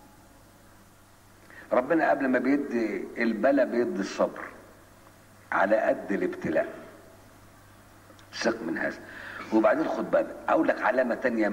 ربنا قبل ما بيدي البلا بيدي الصبر على قد الابتلاء ثق من هذا وبعدين خد بالك اقول لك علامه تانية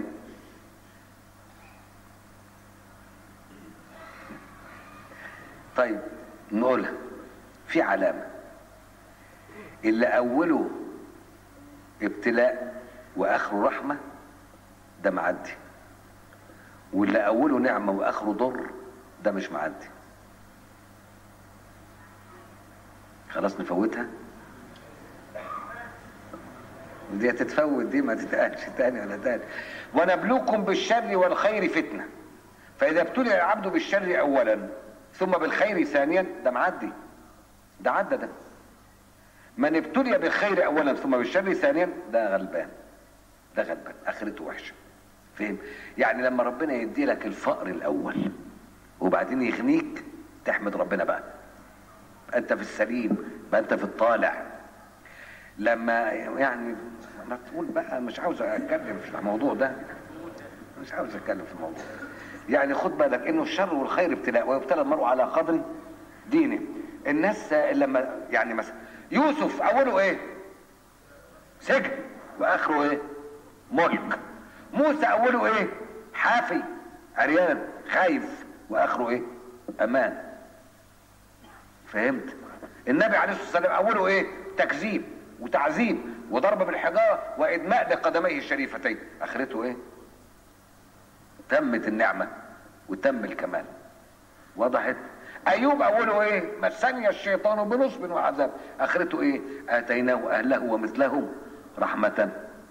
طيب نقولها في علامه اللي اوله ابتلاء واخره رحمه ده معدي واللي اوله نعمه واخره ضر ده مش معدي خلاص نفوتها دي هتتفوت دي ما تتقالش تاني ولا تاني ونبلوكم بالشر والخير فتنه فاذا ابتلي العبد بالشر اولا ثم بالخير ثانيا ده معدي ده عدى ده من ابتلي بالخير اولا ثم بالشر ثانيا ده غلبان ده غلبان اخرته وحشه فهم يعني لما ربنا يدي لك الفقر الاول وبعدين يغنيك تحمد ربنا بقى انت في السليم بقى انت في الطالع لما يعني ما تقول بقى مش عاوز اتكلم في الموضوع ده مش عاوز اتكلم في الموضوع يعني خد بالك انه الشر والخير ابتلاء ويبتلى المرء على قدر دينه الناس لما يعني مثلا يوسف اوله ايه سجن واخره ايه ملك موسى اوله ايه حافي عريان خايف واخره ايه امان فهمت النبي عليه الصلاه والسلام اوله ايه تكذيب وتعذيب وضرب بالحجاره وادماء لقدميه الشريفتين اخرته ايه تمت النعمه وتم الكمال وضحت ايوب اوله ايه مسني الشيطان بنصب وعذاب اخرته ايه اتيناه اهله ومثلهم رحمه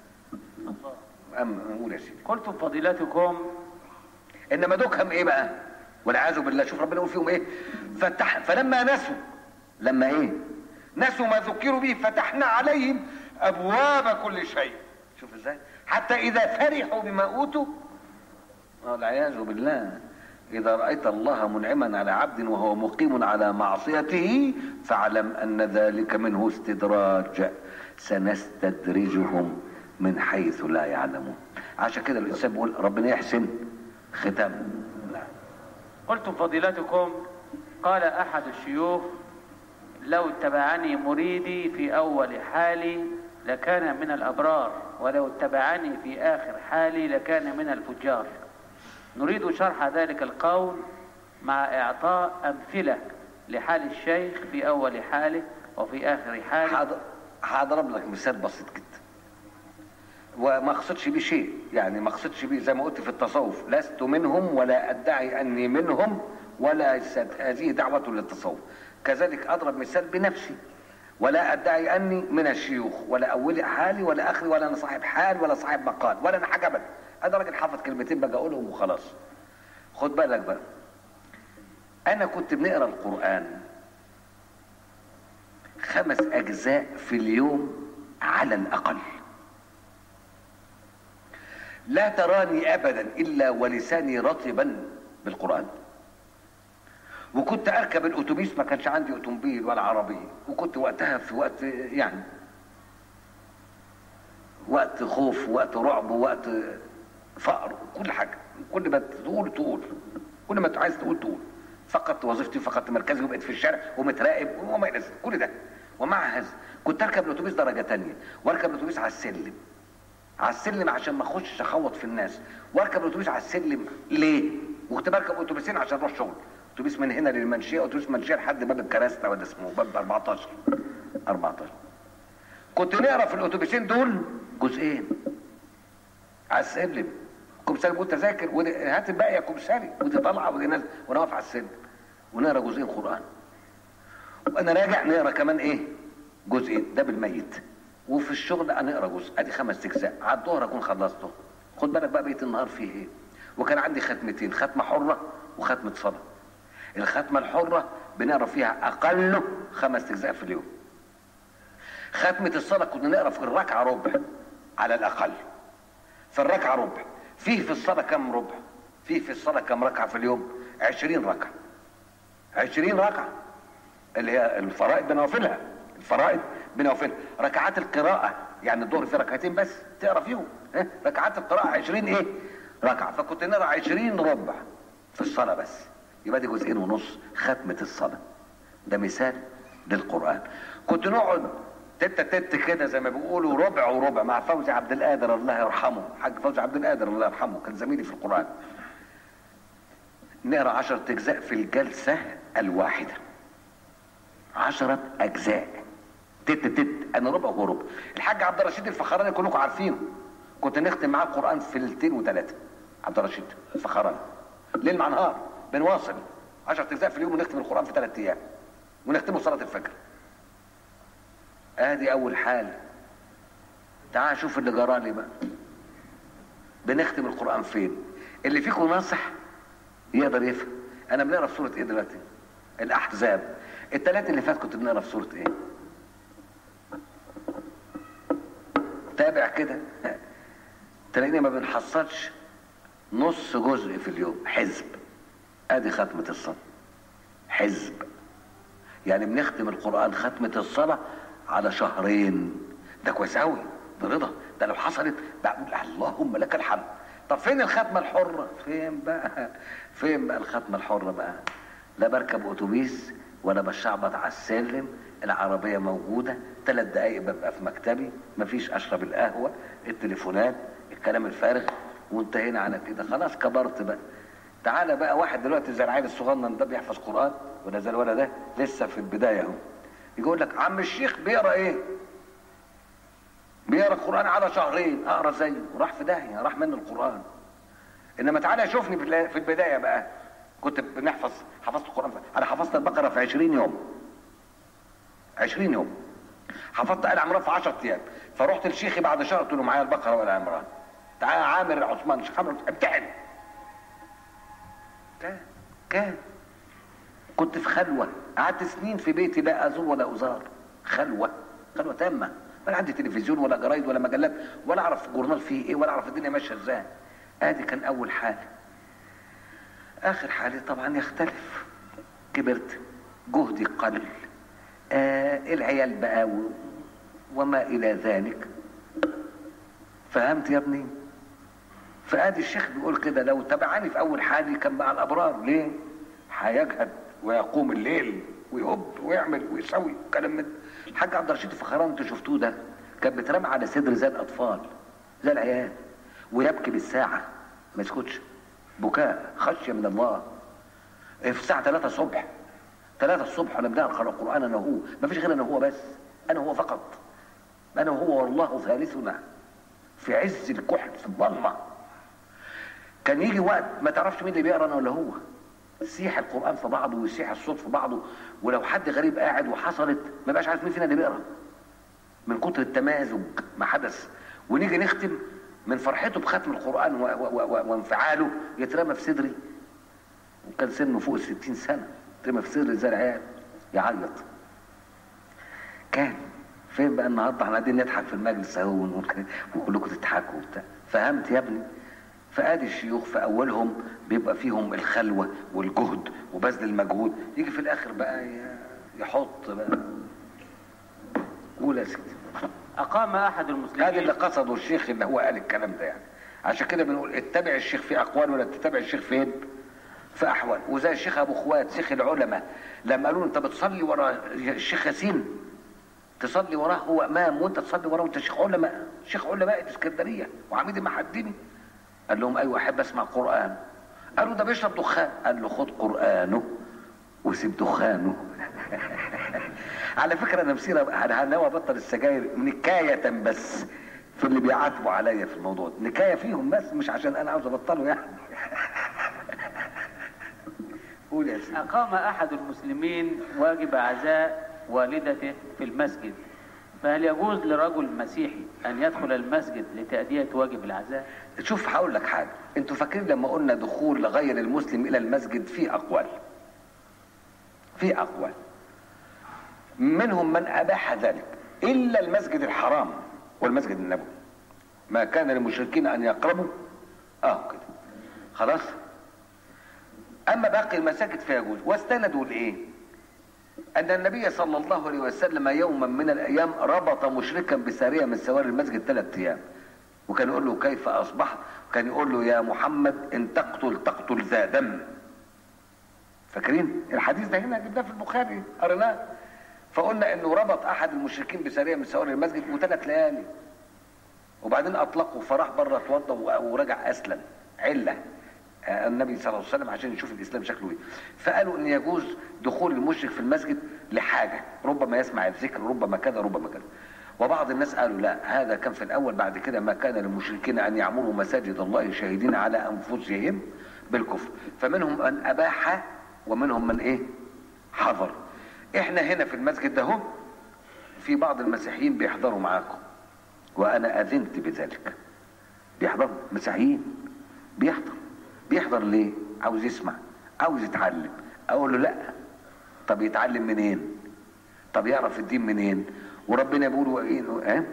أم قول يا سيدي قلتم فضيلتكم انما دوكهم ايه بقى والعياذ بالله شوف ربنا يقول فيهم ايه فتح فلما نسوا لما ايه نسوا ما ذكروا به فتحنا عليهم ابواب كل شيء شوف ازاي حتى اذا فرحوا بما اوتوا والعياذ بالله اذا رايت الله منعما على عبد وهو مقيم على معصيته فاعلم ان ذلك منه استدراج سنستدرجهم من حيث لا يعلمون عشان كده الانسان بيقول ربنا يحسن ختامه قلتم فضيلتكم قال أحد الشيوخ لو اتبعني مريدي في أول حالي لكان من الأبرار ولو اتبعني في آخر حالي لكان من الفجار نريد شرح ذلك القول مع إعطاء أمثلة لحال الشيخ في أول حاله وفي آخر حاله حاضر- هضرب لك مثال بسيط جدا وما اقصدش بيه شيء يعني ما اقصدش بيه زي ما قلت في التصوف لست منهم ولا ادعي اني منهم ولا ست- هذه دعوة للتصوف كذلك اضرب مثال بنفسي ولا ادعي اني من الشيوخ ولا اول حالي ولا اخري ولا انا صاحب حال ولا صاحب مقال ولا انا حاجه ابدا انا راجل حافظ كلمتين بقى اقولهم وخلاص خد بالك بقى انا كنت بنقرا القران خمس اجزاء في اليوم على الاقل لا تراني ابدا الا ولساني رطبا بالقران وكنت اركب الاتوبيس ما كانش عندي اوتومبيل ولا عربيه وكنت وقتها في وقت يعني وقت خوف وقت رعب وقت فقر كل حاجه كل ما تقول تقول كل ما عايز تقول تقول فقدت وظيفتي فقدت مركزي وبقيت في الشارع ومتراقب وما الى ذلك كل ده ومع هذا كنت اركب الاتوبيس درجه تانية واركب الاتوبيس على السلم على السلم عشان ما اخشش اخوط في الناس واركب الاتوبيس على السلم ليه؟ وكنت بركب اتوبيسين عشان اروح شغل اتوبيس من هنا للمنشيه اتوبيس منشيه لحد باب الكراسته ولا اسمه باب 14 14 كنت نقرا في الاتوبيسين دول جزئين على السلم كمساري بيقول تذاكر ودي هات الباقي يا كمساري ودي طالعه ودي نازله وانا واقف على السن ونقرا جزئين قران وانا راجع نقرا كمان ايه جزئين ده بالميت وفي الشغل انا اقرا جزء ادي خمس اجزاء على الظهر اكون خلصته خد بالك بقى بقيه النهار فيه ايه وكان عندي ختمتين ختمه حره وختمه صلاه الختمه الحره بنقرا فيها اقله خمس اجزاء في اليوم ختمه الصلاه كنا نقرا في الركعه ربع على الاقل في الركعه ربع فيه في الصلاه كم ربع فيه في الصلاه كم ركعه في اليوم عشرين ركعه عشرين ركعه اللي هي الفرائض بنوافلها الفرائض بنوافلها ركعات القراءة يعني الظهر في ركعتين بس تقرا فيهم ها؟ ركعات القراءة عشرين ايه ركعة فكنت نقرا عشرين ربع في الصلاة بس يبقى دي جزئين ونص ختمة الصلاة ده مثال للقرآن كنت نقعد تت تت كده زي ما بيقولوا ربع وربع مع فوزي عبد القادر الله يرحمه حاج فوزي عبد القادر الله يرحمه كان زميلي في القرآن نقرا عشرة اجزاء في الجلسة الواحدة عشرة اجزاء تت تت انا ربع وهو ربع الحاج عبد الرشيد الفخراني كلكم عارفينه كنت نختم معاه القران في ليلتين وثلاثه عبد الرشيد الفخراني ليل مع نهار بنواصل 10 اجزاء في اليوم ونختم القران في ثلاث ايام ونختمه صلاه الفجر ادي اول حاله تعال شوف اللي جرالي بقى بنختم القران فين اللي فيكم ناصح يقدر يفهم انا بنقرا في سوره ايه دلوقتي الاحزاب الثلاث اللي فات كنت بنقرا في سوره ايه تابع كده تلاقيني ما بنحصلش نص جزء في اليوم حزب ادي ختمة الصلاة حزب يعني بنختم القرآن ختمة الصلاة على شهرين ده كويس قوي ده رضا ده لو حصلت بقول اللهم لك الحمد طب فين الختمة الحرة فين بقى فين بقى الختمة الحرة بقى لا بركب اتوبيس ولا بشعبط على السلم العربية موجودة ثلاث دقايق ببقى في مكتبي مفيش اشرب القهوة التليفونات الكلام الفارغ وانتهينا على كده خلاص كبرت بقى تعالى بقى واحد دلوقتي زي العيل الصغنن ده بيحفظ قرآن ولا زي الولد ده لسه في البداية اهو يقول لك عم الشيخ بيقرا ايه بيقرا القرآن على شهرين اقرا زيه راح في داهية راح منه القرآن انما تعالى شوفني في البداية بقى كنت بنحفظ حفظت القرآن انا حفظت البقرة في 20 يوم 20 يوم حفظت آل عمران في 10 ايام فرحت لشيخي بعد شهر قلت له معايا البقرة وآل عمران تعالى عامر عثمان الشيخ عامر امتحن كان كان كنت في خلوة قعدت سنين في بيتي لا أزور ولا أزار خلوة خلوة تامة ولا عندي تلفزيون ولا جرايد ولا مجلات ولا أعرف جورنال فيه إيه ولا أعرف الدنيا ماشية إزاي آدي كان أول حالة آخر حالة طبعا يختلف كبرت جهدي قل آه العيال بقى و... وما إلى ذلك فهمت يا ابني فادي الشيخ بيقول كده لو تبعني في اول حالي كان مع الابرار ليه هيجهد ويقوم الليل ويهب ويعمل ويسوي كلام من الحاج عبد الرشيد الفخراني انتوا شفتوه ده كان بيترمى على صدر زي الاطفال زي العيال ويبكي بالساعه ما يسكتش بكاء خشيه من الله في الساعه 3 الصبح 3 الصبح انا بنقرا القران انا وهو ما فيش غير انا هو بس انا هو فقط انا وهو والله ثالثنا في عز الكحل في الظلمه كان يجي وقت ما تعرفش مين اللي بيقرا انا ولا هو يسيح القران في بعضه ويسيح الصوت في بعضه ولو حد غريب قاعد وحصلت ما بقاش عارف مين فينا اللي بيقرا من كتر التمازج ما حدث ونيجي نختم من فرحته بختم القران و و و وانفعاله يترمى في صدري وكان سنه فوق الستين سنه يترمى في صدري زي العيال يعيط كان فين بقى النهارده احنا قاعدين نضحك في المجلس اهو وكلكم تضحكوا وبتاع فهمت يا ابني فادي الشيوخ في اولهم بيبقى فيهم الخلوه والجهد وبذل المجهود يجي في الاخر بقى يحط بقى قول يا سيدي أقام أحد المسلمين هذا اللي قصده الشيخ اللي هو قال الكلام ده يعني عشان كده بنقول اتبع الشيخ في اقوال ولا تتبع الشيخ فين في احوال وزي الشيخ ابو خوات شيخ العلماء لما قالوا له انت بتصلي ورا الشيخ ياسين تصلي وراه هو امام وانت تصلي وراه وانت شيخ علماء شيخ علماء الاسكندريه وعميد المحدني قال لهم ايوه احب اسمع قران قالوا ده بيشرب دخان قال له خد قرانه وسيب دخانه على فكره انا مسيره انا ناوي ابطل السجاير نكايه بس في اللي بيعاتبوا عليا في الموضوع ده. نكايه فيهم بس مش عشان انا عاوز ابطله يعني قول يا سيدي أقام أحد المسلمين واجب عزاء والدته في المسجد فهل يجوز لرجل مسيحي أن يدخل المسجد لتأدية واجب العزاء؟ شوف هقول لك حاجه انتوا فاكرين لما قلنا دخول غير المسلم الى المسجد في اقوال في اقوال منهم من اباح ذلك الا المسجد الحرام والمسجد النبوي ما كان للمشركين ان يقربوا اه كده خلاص اما باقي المساجد فيجوز واستندوا لايه ان النبي صلى الله عليه وسلم يوما من الايام ربط مشركا بساريه من سواري المسجد ثلاث ايام وكان يقول له كيف اصبحت كان يقول له يا محمد ان تقتل تقتل ذا دم فاكرين الحديث ده هنا جبناه في البخاري قريناه فقلنا انه ربط احد المشركين بساريه من سواري المسجد وثلاث ليالي وبعدين اطلقه فراح بره اتوضى ورجع اسلم عله آه، النبي صلى الله عليه وسلم عشان يشوف الاسلام شكله ايه فقالوا ان يجوز دخول المشرك في المسجد لحاجه ربما يسمع الذكر ربما كذا ربما كذا وبعض الناس قالوا لا هذا كان في الاول بعد كده ما كان للمشركين ان يعمروا مساجد الله شاهدين على انفسهم بالكفر فمنهم من اباح ومنهم من ايه حظر احنا هنا في المسجد ده هم في بعض المسيحيين بيحضروا معاكم وانا اذنت بذلك بيحضروا مسيحيين بيحضر بيحضر ليه عاوز يسمع عاوز يتعلم اقول له لا طب يتعلم منين طب يعرف الدين منين وربنا بيقول وإن اه؟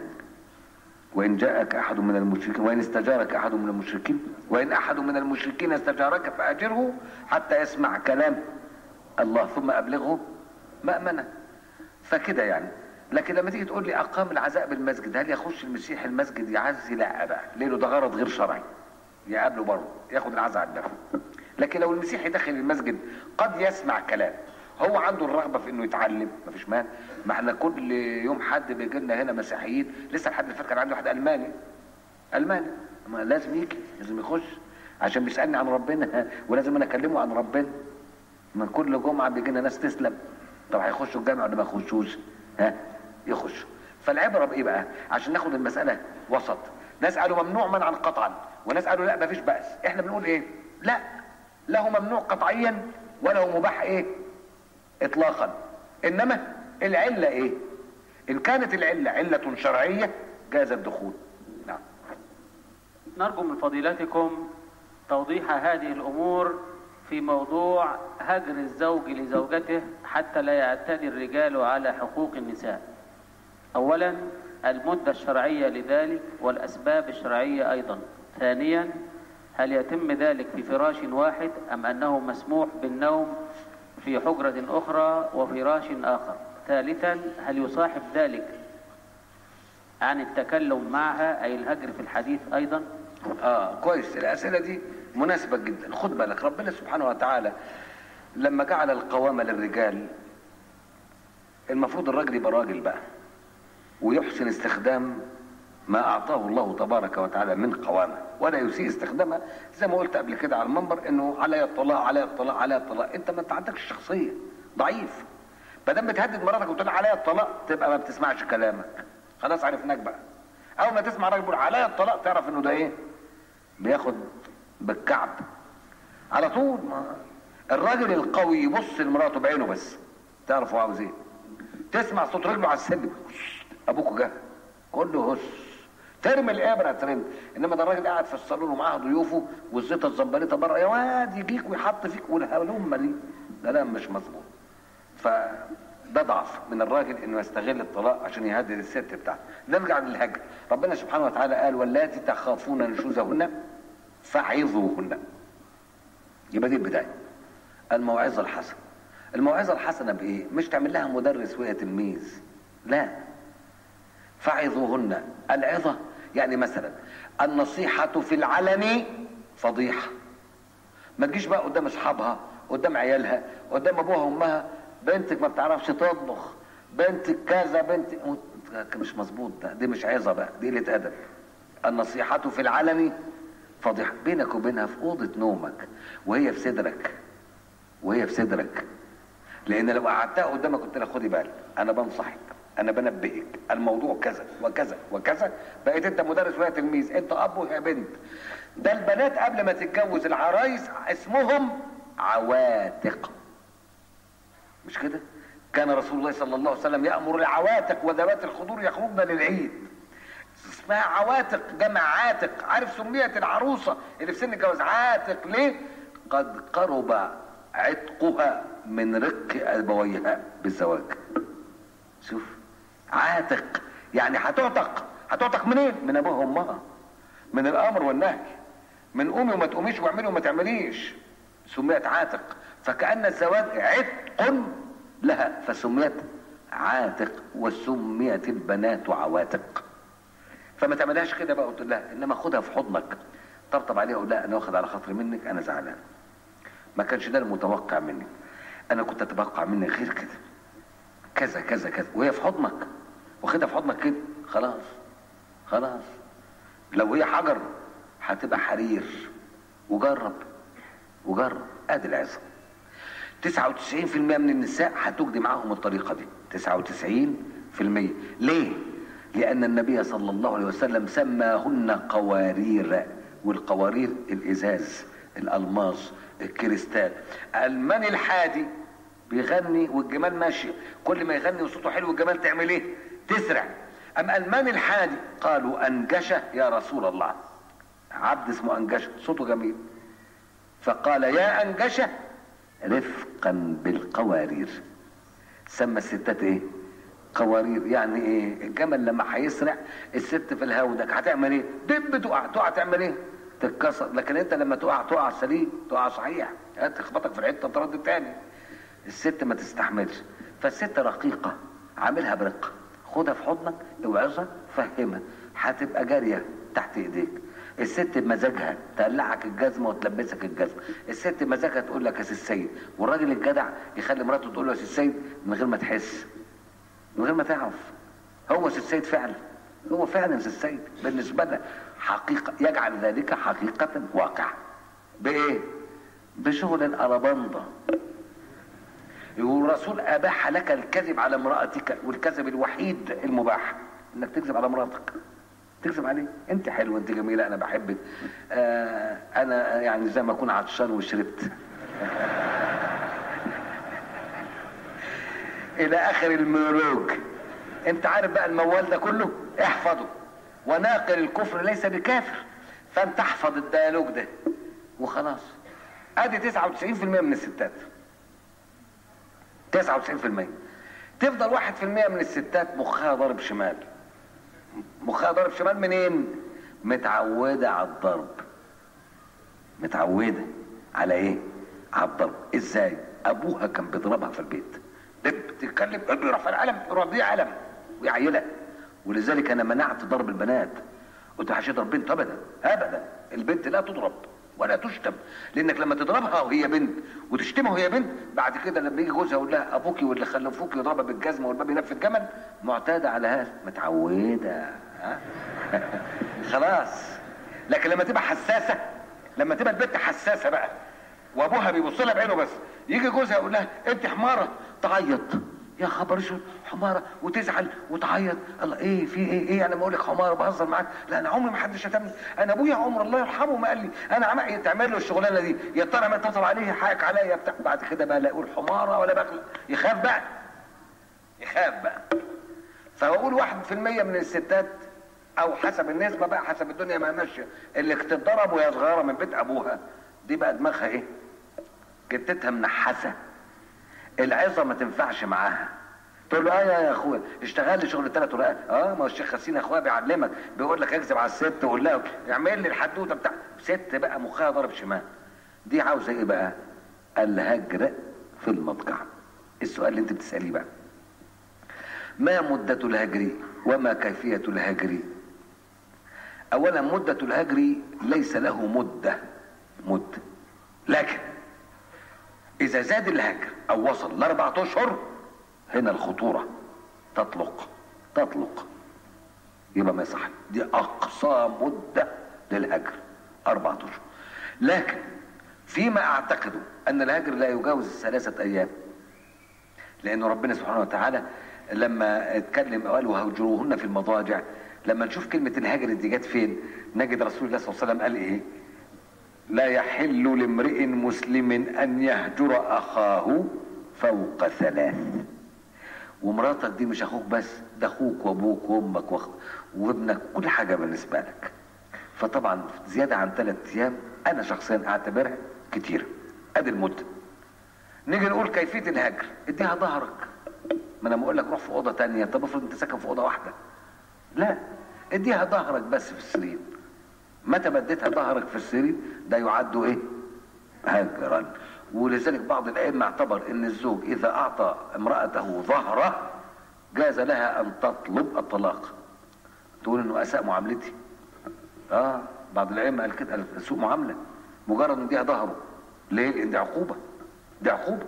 وإن جاءك أحد من المشركين وإن استجارك أحد من المشركين وإن أحد من المشركين استجارك فأجره حتى يسمع كلام الله ثم أبلغه مأمنة فكده يعني لكن لما تيجي تقول لي أقام العزاء بالمسجد هل يخش المسيح المسجد يعزي لا بقى ليه ده غرض غير شرعي يقابله بره ياخد العزاء على النفس لكن لو المسيحي داخل المسجد قد يسمع كلام هو عنده الرغبه في انه يتعلم مفيش مانع ما احنا كل يوم حد بيجي لنا هنا مسيحيين لسه الحد اللي فات كان عندي واحد الماني الماني ما لازم يجي لازم يخش عشان بيسالني عن ربنا ولازم انا اكلمه عن ربنا من كل جمعه بيجي لنا ناس تسلم طب هيخشوا الجامع ولا ما يخشوش ها يخشوا فالعبره بايه بقى عشان ناخد المساله وسط ناس قالوا ممنوع منعا قطعا وناس قالوا لا مفيش باس احنا بنقول ايه لا له ممنوع قطعيا وله مباح ايه اطلاقا انما العله ايه ان كانت العله عله شرعيه جاز الدخول نعم نرجو من فضيلتكم توضيح هذه الأمور في موضوع هجر الزوج لزوجته حتى لا يعتدي الرجال على حقوق النساء أولا المدة الشرعية لذلك والأسباب الشرعية أيضا ثانيا هل يتم ذلك في فراش واحد أم أنه مسموح بالنوم في حجرة أخرى وفراش آخر ثالثا هل يصاحب ذلك عن التكلم معها أي الهجر في الحديث أيضا اه كويس الاسئله دي مناسبه جدا خد بالك ربنا سبحانه وتعالى لما جعل القوامه للرجال المفروض الراجل يبقى راجل بقى ويحسن استخدام ما اعطاه الله تبارك وتعالى من قوامه ولا يسيء استخدامها زي ما قلت قبل كده على المنبر انه علي الطلاق علي الطلاق علي الطلاق انت ما انت عندكش شخصيه ضعيف ما دام بتهدد مراتك وتقول عليا الطلاق تبقى ما بتسمعش كلامك خلاص عرفناك بقى اول ما تسمع راجل بيقول عليا الطلاق تعرف انه ده ايه بياخد بالكعب على طول ما الراجل القوي يبص لمراته بعينه بس تعرف هو عاوز ايه تسمع صوت رجله على السلم ابوكوا جه كله هس ترمي الابره ترمي انما ده الراجل قاعد في الصالون ومعاه ضيوفه والزيطه الزنبليطه بره يا واد يجيك ويحط فيك والهلومه دي ده لا مش مظبوط فده ضعف من الراجل انه يستغل الطلاق عشان يهدد الست بتاعته نرجع للهجر ربنا سبحانه وتعالى قال واللاتي تخافون نشوزهن فعظوهن يبقى دي البدايه الموعظه الحسنه الموعظه الحسنه بايه مش تعمل لها مدرس وهي تلميذ لا فعظوهن العظه يعني مثلا النصيحه في العلن فضيحه ما تجيش بقى قدام اصحابها قدام عيالها قدام ابوها وامها بنتك ما بتعرفش تطبخ بنتك كذا بنتك مش مظبوط ده دي مش عظه بقى دي قله ادب النصيحه في العلن فضيحه بينك وبينها في اوضه نومك وهي في صدرك وهي في صدرك لان لو قعدتها قدامك قلت لها خدي بالك انا بنصحك انا بنبهك الموضوع كذا وكذا وكذا بقيت انت مدرس وهي تلميذ انت اب وهي بنت ده البنات قبل ما تتجوز العرايس اسمهم عواتق مش كده كان رسول الله صلى الله عليه وسلم يأمر العواتق وذوات الخدور يخرجن للعيد اسمها عواتق جمع عاتق عارف سميت العروسة اللي في سن الجواز عاتق ليه قد قرب عتقها من رق ابويها بالزواج شوف عاتق يعني هتعتق هتعتق منين من ابوها وامها من الامر والنهي من قومي وما تقوميش واعملي وما تعمليش سميت عاتق فكأن الزواج عتق لها فسميت عاتق وسميت البنات عواتق فما تعملهاش كده بقى قلت لها انما خدها في حضنك طبطب عليها وقول لها انا واخد على خاطري منك انا زعلان ما كانش ده المتوقع منك انا كنت اتوقع منك غير كده كذا كذا كذا وهي في حضنك واخدها في حضنك كده خلاص خلاص لو هي حجر هتبقى حرير وجرب وجرب ادي العظه 99% من النساء هتجدي معاهم الطريقه دي 99% ليه لان النبي صلى الله عليه وسلم سماهن قوارير والقوارير الازاز الالماس الكريستال المن الحادي بيغني والجمال ماشي كل ما يغني وصوته حلو الجمال تعمل ايه تسرع ام المن الحادي قالوا انجشه يا رسول الله عبد اسمه انجشه صوته جميل فقال يا انجشه رفقا بالقوارير سمى الستات ايه قوارير يعني ايه الجمل لما هيسرع الست في الهودك هتعمل ايه دب تقع تقع تعمل ايه تتكسر لكن انت لما تقع تقع سليم تقع صحيح تخبطك في الحته ترد تاني الست ما تستحملش فالست رقيقه عاملها برقه خدها في حضنك اوعظها فهمها هتبقى جاريه تحت ايديك الست بمزاجها تقلعك الجزمه وتلبسك الجزمه الست بمزاجها تقول لك يا سي السيد والراجل الجدع يخلي مراته تقول له يا سي السيد من غير ما تحس من غير ما تعرف هو سي السيد فعلا هو فعلا سي السيد بالنسبه له حقيقه يجعل ذلك حقيقه واقع بايه بشغل الاربنده يقول الرسول اباح لك الكذب على امراتك والكذب الوحيد المباح انك تكذب على مراتك تكذب عليه انت حلوه انت جميله انا بحبك آه انا يعني زي ما اكون عطشان وشربت الى اخر المونولوج انت عارف بقى الموال ده كله احفظه وناقل الكفر ليس بكافر فانت احفظ الديالوج ده وخلاص ادي 99% من الستات 99% تفضل 1% من الستات مخها ضارب شمال مخها ضارب شمال منين متعودة على الضرب متعودة على ايه على الضرب ازاي ابوها كان بيضربها في البيت دب تتكلم اجري رفع القلم رضيع قلم ويعيلها ولذلك انا منعت ضرب البنات قلت مش هتضرب بنت ابدا ابدا البنت لا تضرب ولا تشتم لانك لما تضربها وهي بنت وتشتمها وهي بنت بعد كده لما يجي جوزها يقول لها ابوكي واللي خلفوك يضربها بالجزمه والباب يلف الجمل معتاده على هذا متعوده ها خلاص لكن لما تبقى حساسه لما تبقى البنت حساسه بقى وابوها بيبص لها بعينه بس يجي جوزها يقول لها انت حماره تعيط يا خبر اسود حماره وتزعل وتعيط الله ايه في ايه ايه انا بقول لك حماره بهزر معاك لا انا عمري ما حد شتمني انا ابويا عمر الله يرحمه ما قال لي انا عم تعمل له الشغلانه دي يا ترى ما اتصل عليه حقك عليا بتاع بعد كده بقى لا يقول حماره ولا بغل يخاف بقى يخاف بقى فبقول واحد في المية من الستات او حسب النسبه بقى حسب الدنيا ما ماشيه اللي تتضرب وهي صغيره من بيت ابوها دي بقى دماغها ايه جتتها منحسه العظه ما تنفعش معاها تقول له اه يا اخويا اشتغل لي شغل ثلاث ورقات اه ما هو الشيخ حسين اخويا بيعلمك بيقول لك اكذب على الست وقول لها اعمل لي الحدوته بتاع ست بقى مخها ضرب شمال دي عاوزه ايه بقى الهجر في المضجع السؤال اللي انت بتساليه بقى ما مدة الهجر وما كيفية الهجر اولا مدة الهجر ليس له مدة مدة لكن اذا زاد الهجر او وصل لاربعة اشهر هنا الخطورة تطلق تطلق يبقى ما يصح دي اقصى مدة للهجر اربعة اشهر لكن فيما اعتقد ان الهجر لا يجاوز الثلاثة ايام لان ربنا سبحانه وتعالى لما اتكلم قال وهجروهن في المضاجع لما نشوف كلمة الهجر دي جت فين نجد رسول الله صلى الله عليه وسلم قال ايه لا يحل لامرئ مسلم ان يهجر اخاه فوق ثلاث ومراتك دي مش اخوك بس ده اخوك وابوك وامك وأخ... وابنك كل حاجه بالنسبه لك فطبعا زياده عن ثلاث ايام انا شخصيا اعتبرها كتير ادي المده نيجي نقول كيفيه الهجر اديها ظهرك ما انا بقول لك روح في اوضه تانية طب افرض انت ساكن في اوضه واحده لا اديها ظهرك بس في السرير متى بديتها ظهرك في السرير ده يعد ايه هجرا ولذلك بعض الائمه اعتبر ان الزوج اذا اعطى امراته ظهره جاز لها ان تطلب الطلاق تقول انه اساء معاملتي اه بعض الائمه قال كده قال سوء معامله مجرد ان اديها ظهره ليه لان دي عقوبه دي عقوبه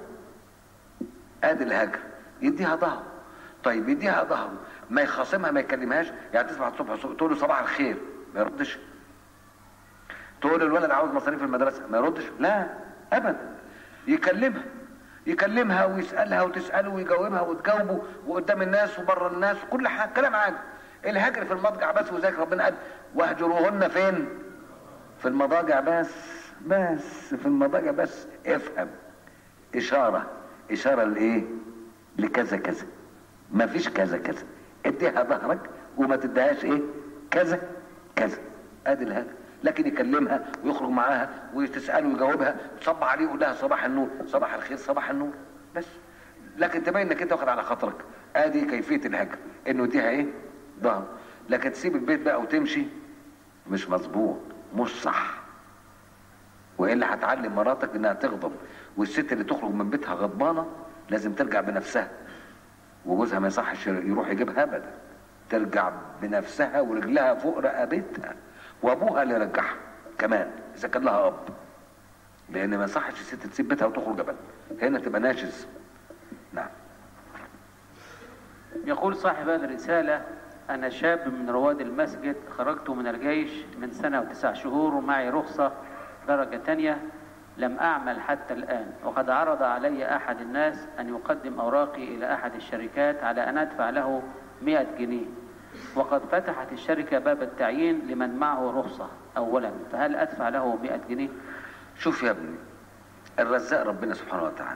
ادي الهجر يديها ظهره طيب يديها ظهره ما يخاصمها ما يكلمهاش يعني تصبح الصبح تقول له صباح الخير ما يردش تقول الولد عاوز مصاريف المدرسه ما يردش لا ابدا يكلمها يكلمها ويسالها وتساله ويجاوبها وتجاوبه وقدام الناس وبره الناس وكل حاجه كلام عادي الهجر في المضجع بس وذلك ربنا قال واهجروهن فين في المضاجع بس بس في المضاجع بس افهم اشاره اشاره لايه لكذا كذا ما فيش كذا كذا اديها ظهرك وما تديهاش ايه كذا كذا ادي الهجر لكن يكلمها ويخرج معاها وتساله ويجاوبها تصب عليه ويقول لها صباح النور صباح الخير صباح النور بس لكن تبين انك انت واخد على خاطرك ادي كيفيه الهجر انه يديها ايه ظهر لكن تسيب البيت بقى وتمشي مش مظبوط مش صح والا هتعلم مراتك انها تغضب والست اللي تخرج من بيتها غضبانه لازم ترجع بنفسها وجوزها ما يصحش يروح يجيبها ابدا ترجع بنفسها ورجلها فوق رقبتها وابوها اللي يرجعها كمان اذا كان لها اب لان ما يصحش الست تسيب بيتها وتخرج ابدا هنا تبقى ناشز نعم يقول صاحب هذه الرسالة أنا شاب من رواد المسجد خرجت من الجيش من سنة وتسع شهور ومعي رخصة درجة تانية لم أعمل حتى الآن وقد عرض علي أحد الناس أن يقدم أوراقي إلى أحد الشركات على أن أدفع له 100 جنيه وقد فتحت الشركة باب التعيين لمن معه رخصة أولا فهل أدفع له 100 جنيه؟ شوف يا ابني الرزاق ربنا سبحانه وتعالى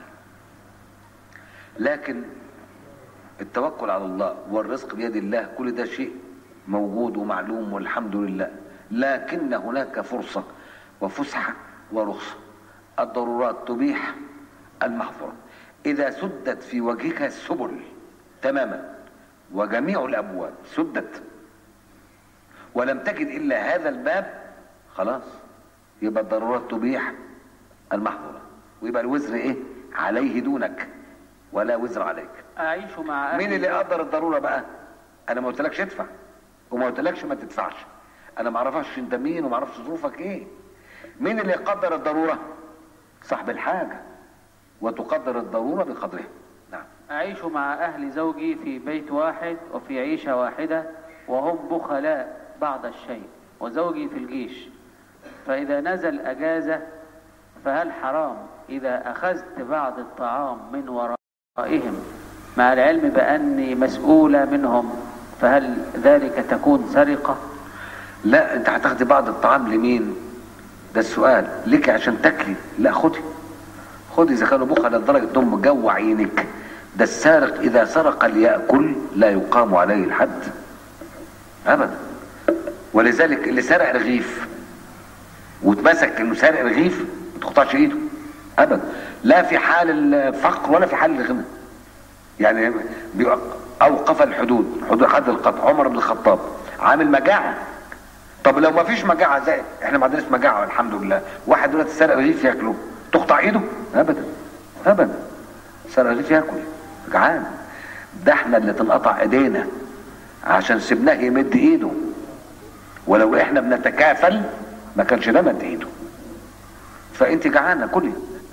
لكن التوكل على الله والرزق بيد الله كل ده شيء موجود ومعلوم والحمد لله لكن هناك فرصة وفسحة ورخصة الضرورات تبيح المحظورات إذا سدت في وجهك السبل تماما وجميع الأبواب سدت ولم تجد إلا هذا الباب خلاص يبقى الضرورات تبيح المحظورات ويبقى الوزر إيه عليه دونك ولا وزر عليك أعيش مع أهلي مين اللي قدر الضروره بقى انا ما قلتلكش ادفع وما قلتلكش ما تدفعش انا ما اعرفش انت مين وما اعرفش ظروفك ايه مين اللي قدر الضروره صاحب الحاجه وتقدر الضروره بقدرها نعم أعيش مع أهل زوجي في بيت واحد وفي عيشة واحدة وهم بخلاء بعض الشيء وزوجي في الجيش فإذا نزل أجازة فهل حرام إذا أخذت بعض الطعام من ورائهم مع العلم بأني مسؤولة منهم فهل ذلك تكون سرقة؟ لا انت هتاخدي بعض الطعام لمين ده السؤال ليكي عشان تاكلي لا خدي خدي اذا كانوا بخل لدرجه انهم مجوع عينك ده السارق اذا سرق ليأكل لا يقام عليه الحد ابدا ولذلك اللي سرق رغيف واتمسك انه سارق رغيف ما تقطعش ايده ابدا لا في حال الفقر ولا في حال الغنى يعني بيبقى اوقف الحدود حدود حد القطع عمر بن الخطاب عامل مجاعه طب لو ما فيش مجاعه زي احنا ما عندناش مجاعه الحمد لله واحد دلوقتي سرق رغيف ياكله تقطع ايده ابدا ابدا سرق رغيف ياكل جعان ده احنا اللي تنقطع ايدينا عشان سيبناه يمد ايده ولو احنا بنتكافل ما كانش ده مد ايده فانت جعانه كلي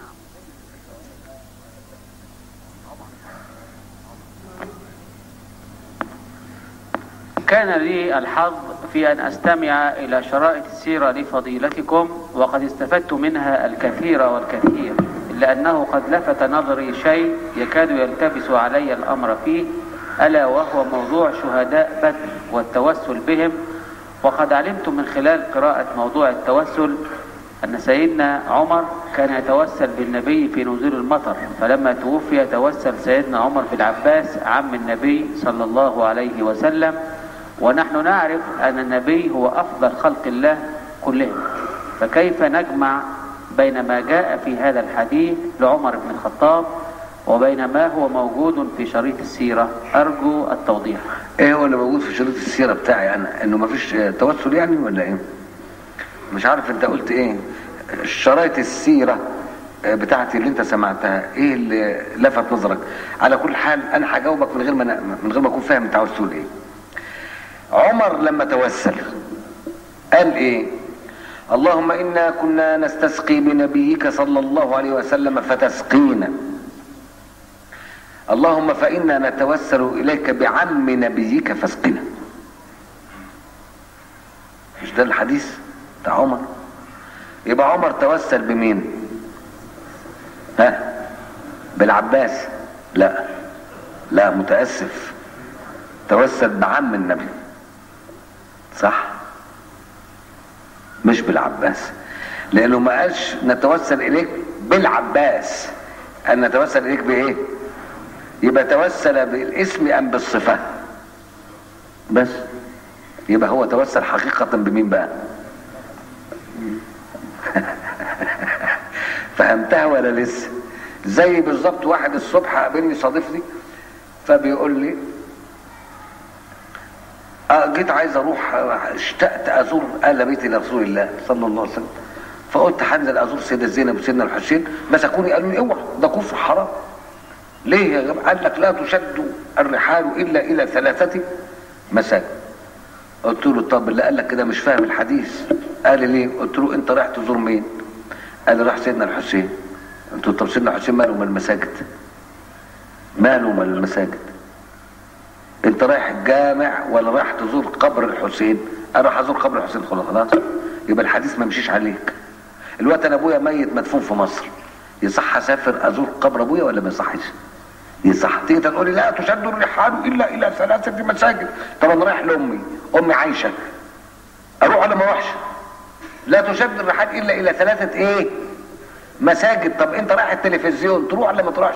كان لي الحظ في أن أستمع إلى شرائط السيرة لفضيلتكم وقد استفدت منها الكثير والكثير إلا أنه قد لفت نظري شيء يكاد يلتبس علي الأمر فيه ألا وهو موضوع شهداء بدر والتوسل بهم وقد علمت من خلال قراءة موضوع التوسل أن سيدنا عمر كان يتوسل بالنبي في نزول المطر فلما توفي توسل سيدنا عمر بالعباس عم النبي صلى الله عليه وسلم ونحن نعرف أن النبي هو أفضل خلق الله كلهم فكيف نجمع بين ما جاء في هذا الحديث لعمر بن الخطاب وبين ما هو موجود في شريط السيرة أرجو التوضيح ايه هو اللي موجود في شريط السيره بتاعي انا انه مفيش آه، توسل يعني ولا ايه مش عارف انت قلت ايه شرايط السيره آه، بتاعتي اللي انت سمعتها ايه اللي لفت نظرك على كل حال انا هجاوبك من غير ما أنا- من غير ما اكون فاهم انت عاوز تقول ايه عمر لما توسل قال ايه اللهم انا كنا نستسقي بنبيك صلى الله عليه وسلم فتسقينا اللهم فإنا نتوسل إليك بعم نبيك فاسقنا مش ده الحديث بتاع عمر يبقى عمر توسل بمين ها بالعباس لا لا متأسف توسل بعم النبي صح مش بالعباس لانه ما قالش نتوسل اليك بالعباس ان نتوسل اليك بايه يبقى توسل بالاسم ام بالصفه بس يبقى هو توسل حقيقه بمين بقى فهمتها ولا لسه زي بالظبط واحد الصبح قابلني صادفني فبيقول لي آه جيت عايز اروح آه، اشتقت ازور اهل بيت رسول الله صلى الله عليه وسلم فقلت هنزل ازور سيده زينب وسيدنا الحسين مسكوني قالوا لي اوعى ده كفر حرام ليه يا جماعه قال لك لا تشد الرحال الا الى ثلاثه مساجد قلت له طب اللي قال لك كده مش فاهم الحديث قال لي ليه قلت له انت رايح تزور مين قال لي راح سيدنا الحسين قلت له طب سيدنا الحسين ماله من المساجد ماله من المساجد انت رايح الجامع ولا رايح تزور قبر الحسين انا رايح ازور قبر الحسين خلاص خلاص يبقى الحديث ما يمشيش عليك الوقت انا ابويا ميت مدفون في مصر يصح اسافر ازور قبر ابويا ولا ما يصحش يصح تيجي تقول لي لا تشد الرحال الا الى ثلاثه مساجد طب انا رايح لامي امي عايشه اروح ولا ما اروحش لا تشد الرحال الا الى ثلاثه ايه مساجد طب انت رايح التلفزيون تروح ولا ما تروحش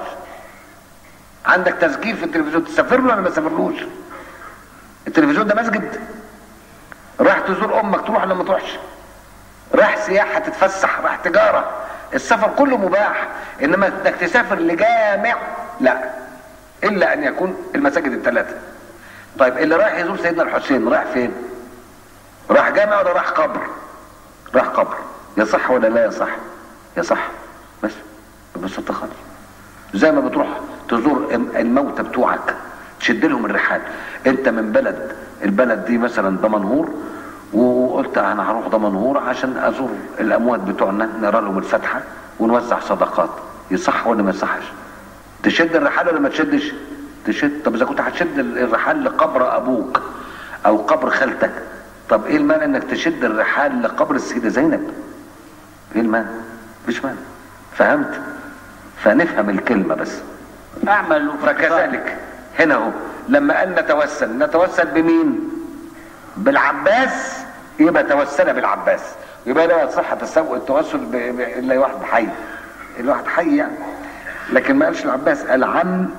عندك تسجيل في التلفزيون تسافر له ولا ما تسافرلوش التلفزيون ده مسجد رايح تزور امك تروح ولا ما تروحش رايح سياحه تتفسح رايح تجاره السفر كله مباح انما انك تسافر لجامع لا الا ان يكون المساجد الثلاثه طيب اللي رايح يزور سيدنا الحسين رايح فين راح جامع ولا راح قبر راح قبر يصح ولا لا يصح يصح بس ببساطه خالص زي ما بتروح تزور الموتى بتوعك تشد لهم الرحال انت من بلد البلد دي مثلا دمنهور وقلت انا هروح دمنهور عشان ازور الاموات بتوعنا نرى لهم الفاتحه ونوزع صدقات يصح ولا ما يصحش تشد الرحال ولا ما تشدش تشد طب اذا كنت هتشد الرحال لقبر ابوك او قبر خالتك طب ايه المانع انك تشد الرحال لقبر السيده زينب ايه المانع مفيش مانع فهمت فنفهم الكلمه بس أعمل في فكذلك هنا هو لما قال نتوسل نتوسل بمين بالعباس يبقى توسل بالعباس يبقى لا يصح تسوء التوسل ب- ب- الا واحد حي الا واحد حي يعني لكن ما قالش العباس قال عن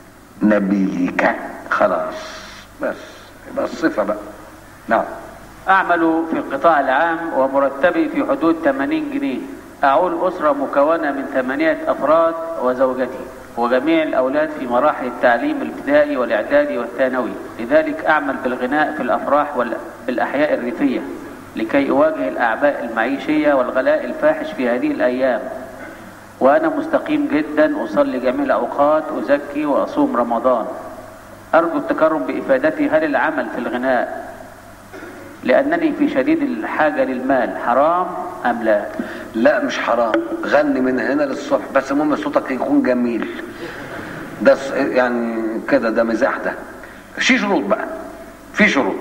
نبيك خلاص بس يبقى الصفه بقى نعم أعمل في القطاع العام ومرتبي في حدود 80 جنيه أعول أسرة مكونة من ثمانية أفراد وزوجتي وجميع الأولاد في مراحل التعليم الابتدائي والإعدادي والثانوي لذلك أعمل بالغناء في الأفراح والأحياء الريفية لكي أواجه الأعباء المعيشية والغلاء الفاحش في هذه الأيام وأنا مستقيم جدا أصلي جميع الأوقات أزكي وأصوم رمضان أرجو التكرم بإفادتي هل العمل في الغناء لأنني في شديد الحاجة للمال حرام أم لا لا مش حرام غني من هنا للصبح بس المهم صوتك يكون جميل ده ص- يعني كده ده مزاح ده في شروط بقى في شروط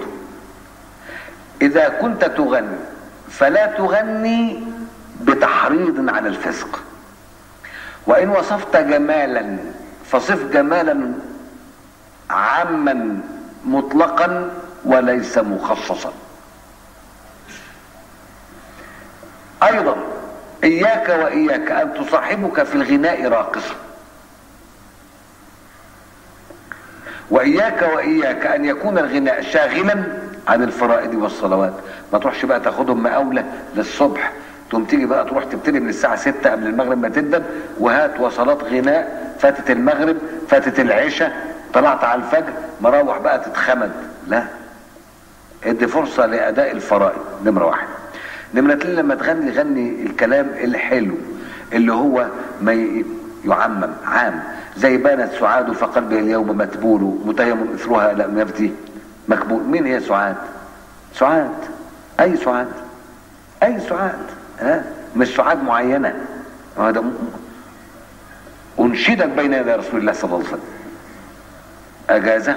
اذا كنت تغني فلا تغني بتحريض على الفسق وان وصفت جمالا فصف جمالا عاما مطلقا وليس مخصصا ايضا اياك واياك ان تصاحبك في الغناء راقصه واياك واياك ان يكون الغناء شاغلا عن الفرائض والصلوات ما تروحش بقى تاخدهم مقاولة للصبح تقوم تيجي بقى تروح تبتدي من الساعة 6 قبل المغرب ما تدن وهات وصلات غناء فاتت المغرب فاتت العشاء طلعت على الفجر مروح بقى تتخمد لا ادي فرصة لأداء الفرائض نمرة واحد نمرة اتنين لما تغني غني الكلام الحلو اللي هو ما ي- يعمم عام زي بانت سعاد فقلبي اليوم متبول متيم اثرها لم يفتي مكبول مين هي سعاد سعاد اي سعاد اي سعاد ها مش سعاد معينه هذا م- انشدت بين يدي رسول الله صلى الله عليه وسلم اجازه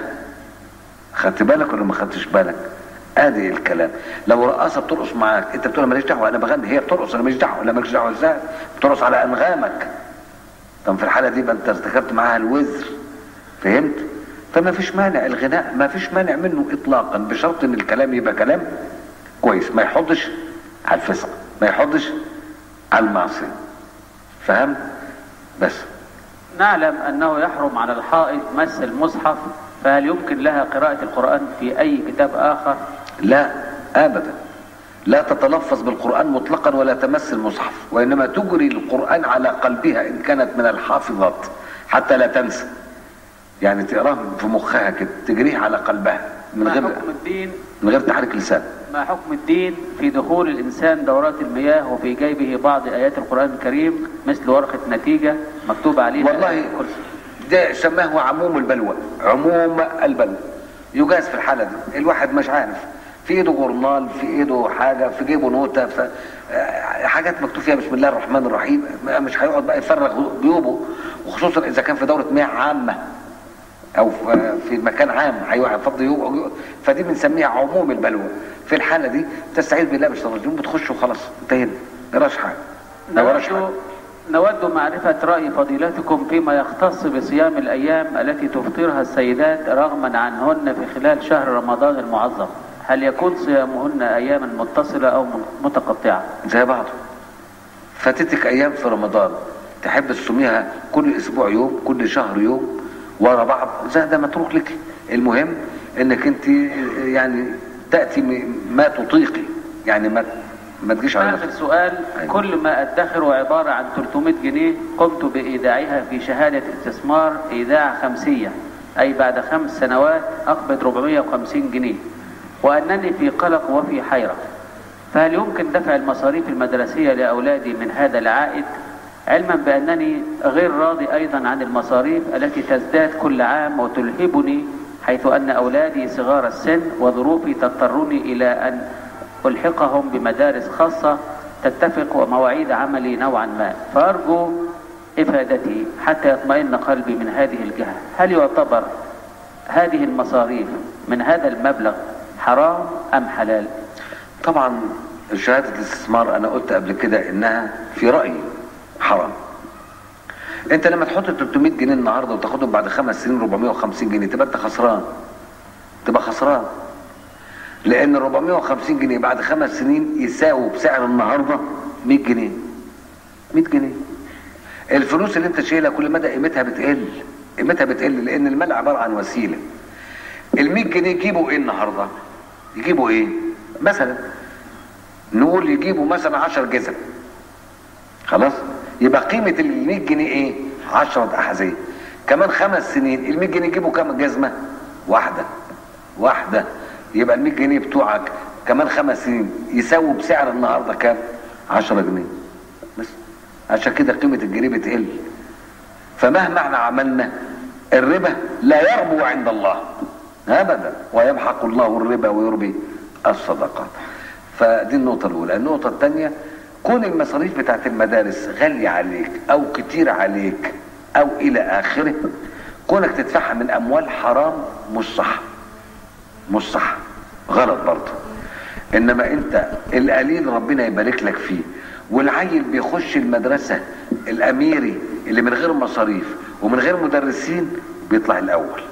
خدت بالك ولا ما خدتش بالك ادي الكلام لو رقاصه بترقص معاك انت بتقول ماليش دعوه انا بغني هي بترقص انا ماليش دعوه لا ماليش دعوه ازاي بترقص على انغامك طب في الحاله دي يبقى انت ارتكبت معاها الوزر فهمت فما فيش مانع الغناء ما فيش مانع منه اطلاقا بشرط ان الكلام يبقى كلام كويس ما يحضش على الفسق ما يحضش على المعصيه فهمت بس نعلم أنه يحرم على الحائض مس المصحف فهل يمكن لها قراءة القرآن في أي كتاب آخر لا ابدا لا تتلفظ بالقران مطلقا ولا تمس المصحف وانما تجري القران على قلبها ان كانت من الحافظات حتى لا تنسى يعني تقراه في مخها كده تجريه على قلبها من ما غير حكم الدين من غير تحريك لسان ما حكم الدين في دخول الإنسان دورات المياه وفي جيبه بعض آيات القرآن الكريم مثل ورقة نتيجة مكتوب عليها والله آية الكرسي ده سماه عموم البلوى عموم البلوى يجاز في الحالة دي الواحد مش عارف في ايده جورنال في ايده حاجة في جيبه نوتة ف... آه، حاجات مكتوب فيها بسم الله الرحمن الرحيم مش هيقعد بقى يفرغ جيوبه وخصوصا اذا كان في دورة مياه عامة او في- في مكان عام هيفضي جيوبه فدي بنسميها عموم البلوى في الحالة دي تستعيذ بالله من الشيطان الرجيم بتخش وخلاص انتهينا ما جراش حاجة ما جراش حاجة نود نود معرفة رأي فضيلتكم فيما يختص بصيام الأيام التي تفطرها السيدات رغما عنهن في خلال شهر رمضان المعظم هل يكون صيامهن أياما متصلة أو متقطعة زي بعض فاتتك ايام في رمضان تحب تصوميها كل اسبوع يوم كل شهر يوم ورا بعض زي ده متروك لك المهم انك انت يعني تاتي م- ما تطيقي يعني ما ما تجيش على آخر نفسك سؤال أيوة. كل ما أدخره عبارة عن 300 جنيه قمت بإيداعها في شهادة استثمار إيداع خمسية أي بعد خمس سنوات أقبض 450 جنيه وأنني في قلق وفي حيرة فهل يمكن دفع المصاريف المدرسية لأولادي من هذا العائد علما بأنني غير راضي أيضا عن المصاريف التي تزداد كل عام وتلهبني حيث أن أولادي صغار السن وظروفي تضطرني إلى أن ألحقهم بمدارس خاصة تتفق ومواعيد عملي نوعا ما فأرجو إفادتي حتى يطمئن قلبي من هذه الجهة هل يعتبر هذه المصاريف من هذا المبلغ حرام أم حلال طبعا شهاده الاستثمار انا قلت قبل كده انها في رايي حرام انت لما تحط 300 جنيه النهارده وتاخدهم بعد خمس سنين 450 جنيه تبقى انت خسران تبقى خسران لان 450 جنيه بعد خمس سنين يساووا بسعر النهارده 100 جنيه 100 جنيه الفلوس اللي انت شايلها كل مدى قيمتها بتقل قيمتها بتقل لان المال عباره عن وسيله ال 100 جنيه يجيبوا ايه النهارده يجيبوا ايه مثلا نقول يجيبوا مثلا 10 جزم خلاص يبقى قيمه ال 100 جنيه ايه 10 احذيه كمان خمس سنين ال 100 جنيه يجيبوا كام جزمه واحده واحده يبقى ال 100 جنيه بتوعك كمان خمس سنين يساووا بسعر النهارده كام 10 جنيه بس عشان كده قيمه الجنيه بتقل فمهما احنا عملنا الربا لا يربو عند الله ابدا ويمحق الله الربا ويربي الصدقات فدي النقطة الأولى النقطة الثانية كون المصاريف بتاعت المدارس غالية عليك أو كتير عليك أو إلى آخره كونك تدفعها من أموال حرام مش صح مش صح غلط برضه إنما أنت القليل ربنا يبارك لك فيه والعيل بيخش المدرسة الأميري اللي من غير مصاريف ومن غير مدرسين بيطلع الأول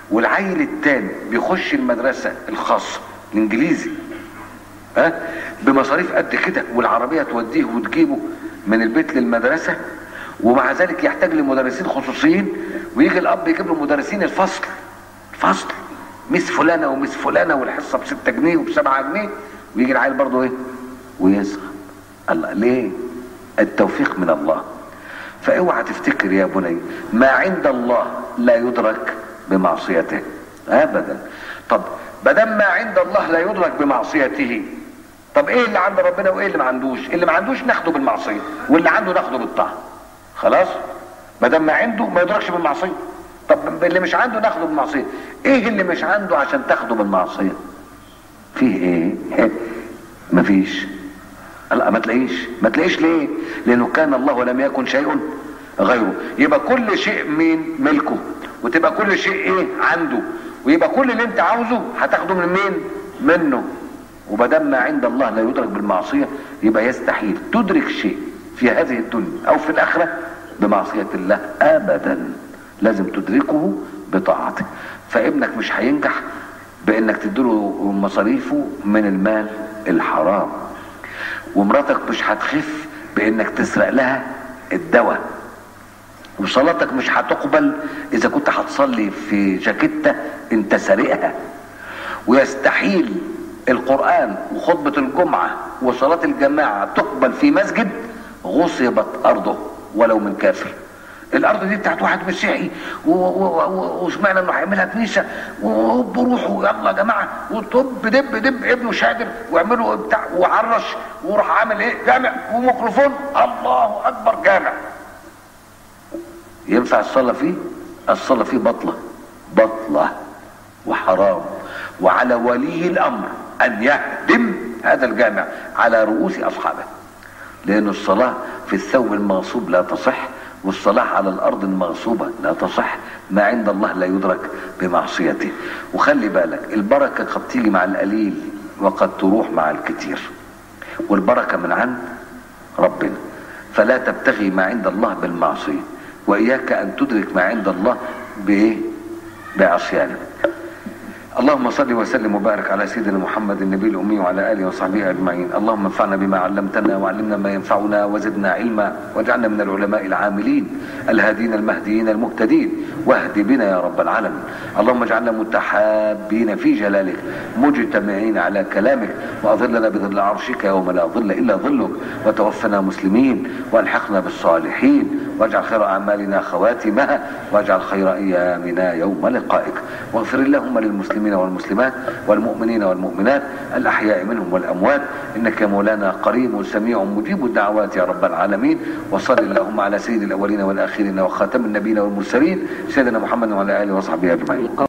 والعيل التاني بيخش المدرسة الخاصة الانجليزي ها بمصاريف قد كده والعربية توديه وتجيبه من البيت للمدرسة ومع ذلك يحتاج لمدرسين خصوصيين ويجي الاب يجيب له مدرسين الفصل الفصل مس فلانة ومس فلانة والحصة بستة جنيه وبسبعة جنيه ويجي العيل برضه ايه ويسخن الله ليه التوفيق من الله فاوعى تفتكر يا بني ما عند الله لا يدرك بمعصيته ابدا طب بدل ما عند الله لا يدرك بمعصيته طب ايه اللي عند ربنا وايه اللي ما عندوش اللي ما عندوش ناخده بالمعصيه واللي عنده ناخده بالطاعه خلاص ما دام ما عنده ما يدركش بالمعصيه طب اللي مش عنده ناخده بالمعصيه ايه اللي مش عنده عشان تاخده بالمعصيه فيه ايه مفيش لا ما تلاقيش ما تلاقيش ليه لانه كان الله ولم يكن شيء غيره يبقى كل شيء مين ملكه وتبقى كل شيء ايه عنده ويبقى كل اللي انت عاوزه هتاخده من مين منه وبدل ما عند الله لا يدرك بالمعصية يبقى يستحيل تدرك شيء في هذه الدنيا او في الاخرة بمعصية الله ابدا لازم تدركه بطاعته فابنك مش هينجح بانك تديله مصاريفه من المال الحرام ومراتك مش هتخف بانك تسرق لها الدواء وصلاتك مش هتقبل اذا كنت هتصلي في جاكيتة انت سارقها ويستحيل القرآن وخطبة الجمعة وصلاة الجماعة تقبل في مسجد غصبت أرضه ولو من كافر الأرض دي بتاعت واحد مسيحي وسمعنا إنه هيعملها كنيسة وبروحوا يلا يا جماعة وطب دب دب ابنه شادر واعملوا بتاع وعرش وراح عامل إيه جامع وميكروفون الله أكبر جامع ينفع الصلاة فيه؟ الصلاة فيه بطلة بطلة وحرام وعلى ولي الأمر أن يهدم هذا الجامع على رؤوس أصحابه لأن الصلاة في الثوب المغصوب لا تصح والصلاة على الأرض المغصوبة لا تصح ما عند الله لا يدرك بمعصيته وخلي بالك البركة قد تيجي مع القليل وقد تروح مع الكثير والبركة من عند ربنا فلا تبتغي ما عند الله بالمعصية وإياك أن تدرك ما عند الله بإيه بعصيانه اللهم صل وسلم وبارك على سيدنا محمد النبي الأمي وعلى آله وصحبه أجمعين اللهم انفعنا بما علمتنا وعلمنا ما ينفعنا وزدنا علما واجعلنا من العلماء العاملين الهادين المهديين المهتدين واهد بنا يا رب العالمين اللهم اجعلنا متحابين في جلالك مجتمعين على كلامك وأظلنا بظل عرشك يوم لا ظل إلا ظلك وتوفنا مسلمين والحقنا بالصالحين واجعل خير أعمالنا خواتمها واجعل خير أيامنا يوم لقائك واغفر اللهم للمسلمين والمسلمات والمؤمنين والمؤمنات الأحياء منهم والأموات إنك يا مولانا قريب سميع مجيب الدعوات يا رب العالمين وصل اللهم على سيد الأولين والآخرين وخاتم النبيين والمرسلين سيدنا محمد وعلى آله وصحبه أجمعين